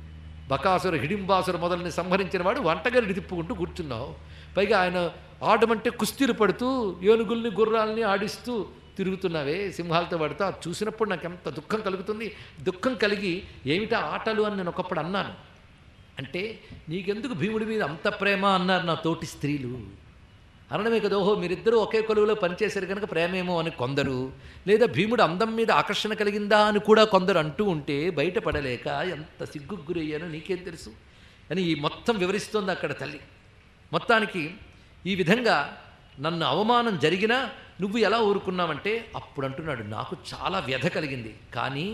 Speaker 1: బకాసుర హిడింబాసుర మొదలని సంహరించిన వాడు వంటగరిని తిప్పుకుంటూ కూర్చున్నావు పైగా ఆయన ఆడమంటే కుస్తీలు పడుతూ ఏనుగుల్ని గుర్రాలని ఆడిస్తూ తిరుగుతున్నావే సింహాలతో పడుతూ అది చూసినప్పుడు నాకు ఎంత దుఃఖం కలుగుతుంది దుఃఖం కలిగి ఏమిటా ఆటలు అని నేను ఒకప్పుడు అన్నాను అంటే నీకెందుకు భీముడి మీద అంత ప్రేమ అన్నారు నా తోటి స్త్రీలు అనడమే కదా ఓహో మీరిద్దరూ ఒకే కొలువులో పనిచేశారు కనుక ప్రేమేమో అని కొందరు లేదా భీముడు అందం మీద ఆకర్షణ కలిగిందా అని కూడా కొందరు అంటూ ఉంటే బయటపడలేక ఎంత సిగ్గుకు గురయ్యానో నీకేం తెలుసు అని ఈ మొత్తం వివరిస్తోంది అక్కడ తల్లి మొత్తానికి ఈ విధంగా నన్ను అవమానం జరిగినా నువ్వు ఎలా ఊరుకున్నావంటే అప్పుడు అంటున్నాడు నాకు చాలా వ్యధ కలిగింది కానీ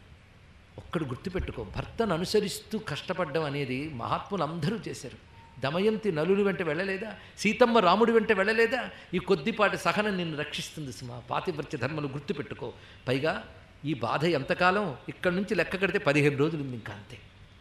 Speaker 1: ఒక్కడు గుర్తుపెట్టుకో భర్తను అనుసరిస్తూ కష్టపడడం అనేది మహాత్ములు అందరూ చేశారు దమయంతి నలుని వెంట వెళ్ళలేదా సీతమ్మ రాముడి వెంట వెళ్ళలేదా ఈ కొద్దిపాటి సహనం నిన్ను రక్షిస్తుంది సుమా పాతివ్రత్య ధర్మలు గుర్తుపెట్టుకో పైగా ఈ బాధ ఎంతకాలం ఇక్కడి నుంచి లెక్క కడితే పదిహేను రోజులు ఉంది ఇంకా అంతే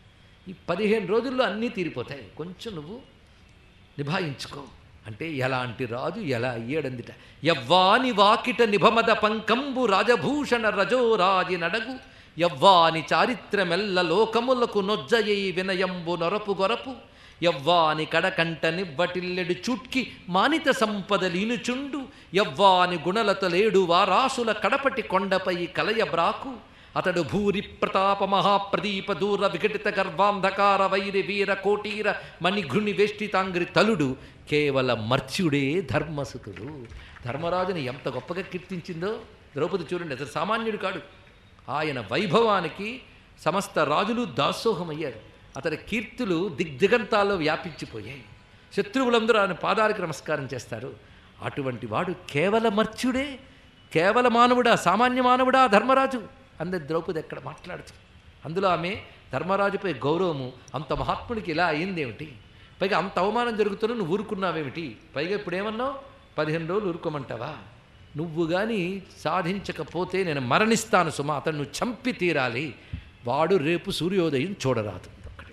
Speaker 1: ఈ పదిహేను రోజుల్లో అన్నీ తీరిపోతాయి కొంచెం నువ్వు నిభాయించుకో అంటే ఎలాంటి రాజు ఎలా అయ్యాడందిట యవ్వాని వాకిట నిభమద పంకంబు రాజభూషణ రజో రాజి నడగు యవ్వాని చారిత్రమెల్ల లోకములకు నొజ్జయై వినయంబు నొరపు గొరపు యవ్వాని కడకంట నివ్వటిల్లెడు చుట్కి మానిత సంపద లీనుచుండు యవ్వాని గుణలత లేడు వారాసుల కడపటి కొండపై కలయబ్రాకు అతడు భూరి ప్రతాప మహాప్రదీప దూర విఘటిత గర్భాంధకార వైరి వీర కోటీర మణిఘృణి వేష్టితాంగ్రి తలుడు కేవల మర్త్యుడే ధర్మసుతుడు ధర్మరాజుని ఎంత గొప్పగా కీర్తించిందో ద్రౌపది చూడండి అసలు సామాన్యుడు కాడు ఆయన వైభవానికి సమస్త రాజులు దాసోహమయ్యారు అతడి కీర్తులు దిగ్దిగంతాల్లో వ్యాపించిపోయాయి శత్రువులందరూ ఆయన పాదాలకు నమస్కారం చేస్తారు అటువంటి వాడు కేవల మర్త్యుడే కేవల మానవుడా సామాన్య మానవుడా ధర్మరాజు అందరి ద్రౌపది ఎక్కడ మాట్లాడుతూ అందులో ఆమె ధర్మరాజుపై గౌరవము అంత మహాత్ముడికి ఇలా అయిందేమిటి పైగా అంత అవమానం జరుగుతున్నా నువ్వు ఊరుకున్నావేమిటి పైగా ఇప్పుడు ఏమన్నావు పదిహేను రోజులు ఊరుకోమంటావా నువ్వు కానీ సాధించకపోతే నేను మరణిస్తాను సుమా అతను నువ్వు చంపి తీరాలి వాడు రేపు సూర్యోదయం చూడరాదు ఒక్కటి.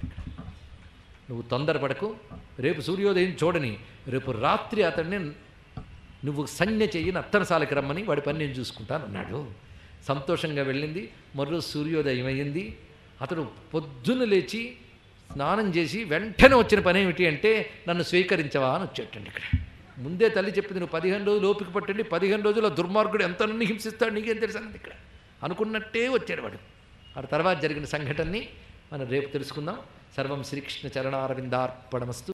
Speaker 1: నువ్వు తొందరపడకు రేపు సూర్యోదయం చూడని రేపు రాత్రి అతన్ని నువ్వు సంజ్ఞ చెయ్యి నత్తనసాలకి రమ్మని వాడి పని నేను చూసుకుంటాను అన్నాడు సంతోషంగా వెళ్ళింది మరో సూర్యోదయం అయ్యింది అతడు పొద్దున్న లేచి స్నానం చేసి వెంటనే వచ్చిన పని ఏమిటి అంటే నన్ను స్వీకరించవా అని వచ్చేటండి ఇక్కడ ముందే తల్లి చెప్పింది నువ్వు పదిహేను రోజులు ఓపిక పట్టండి పదిహేను రోజుల దుర్మార్గుడు ఎంత నన్ను హింసిస్తాడు నీకేం తెలుసు అన్నది ఇక్కడ అనుకున్నట్టే వచ్చాడు వాడు ఆ తర్వాత జరిగిన సంఘటనని మనం రేపు తెలుసుకుందాం సర్వం శ్రీకృష్ణ చరణారవిందార్పణమస్తు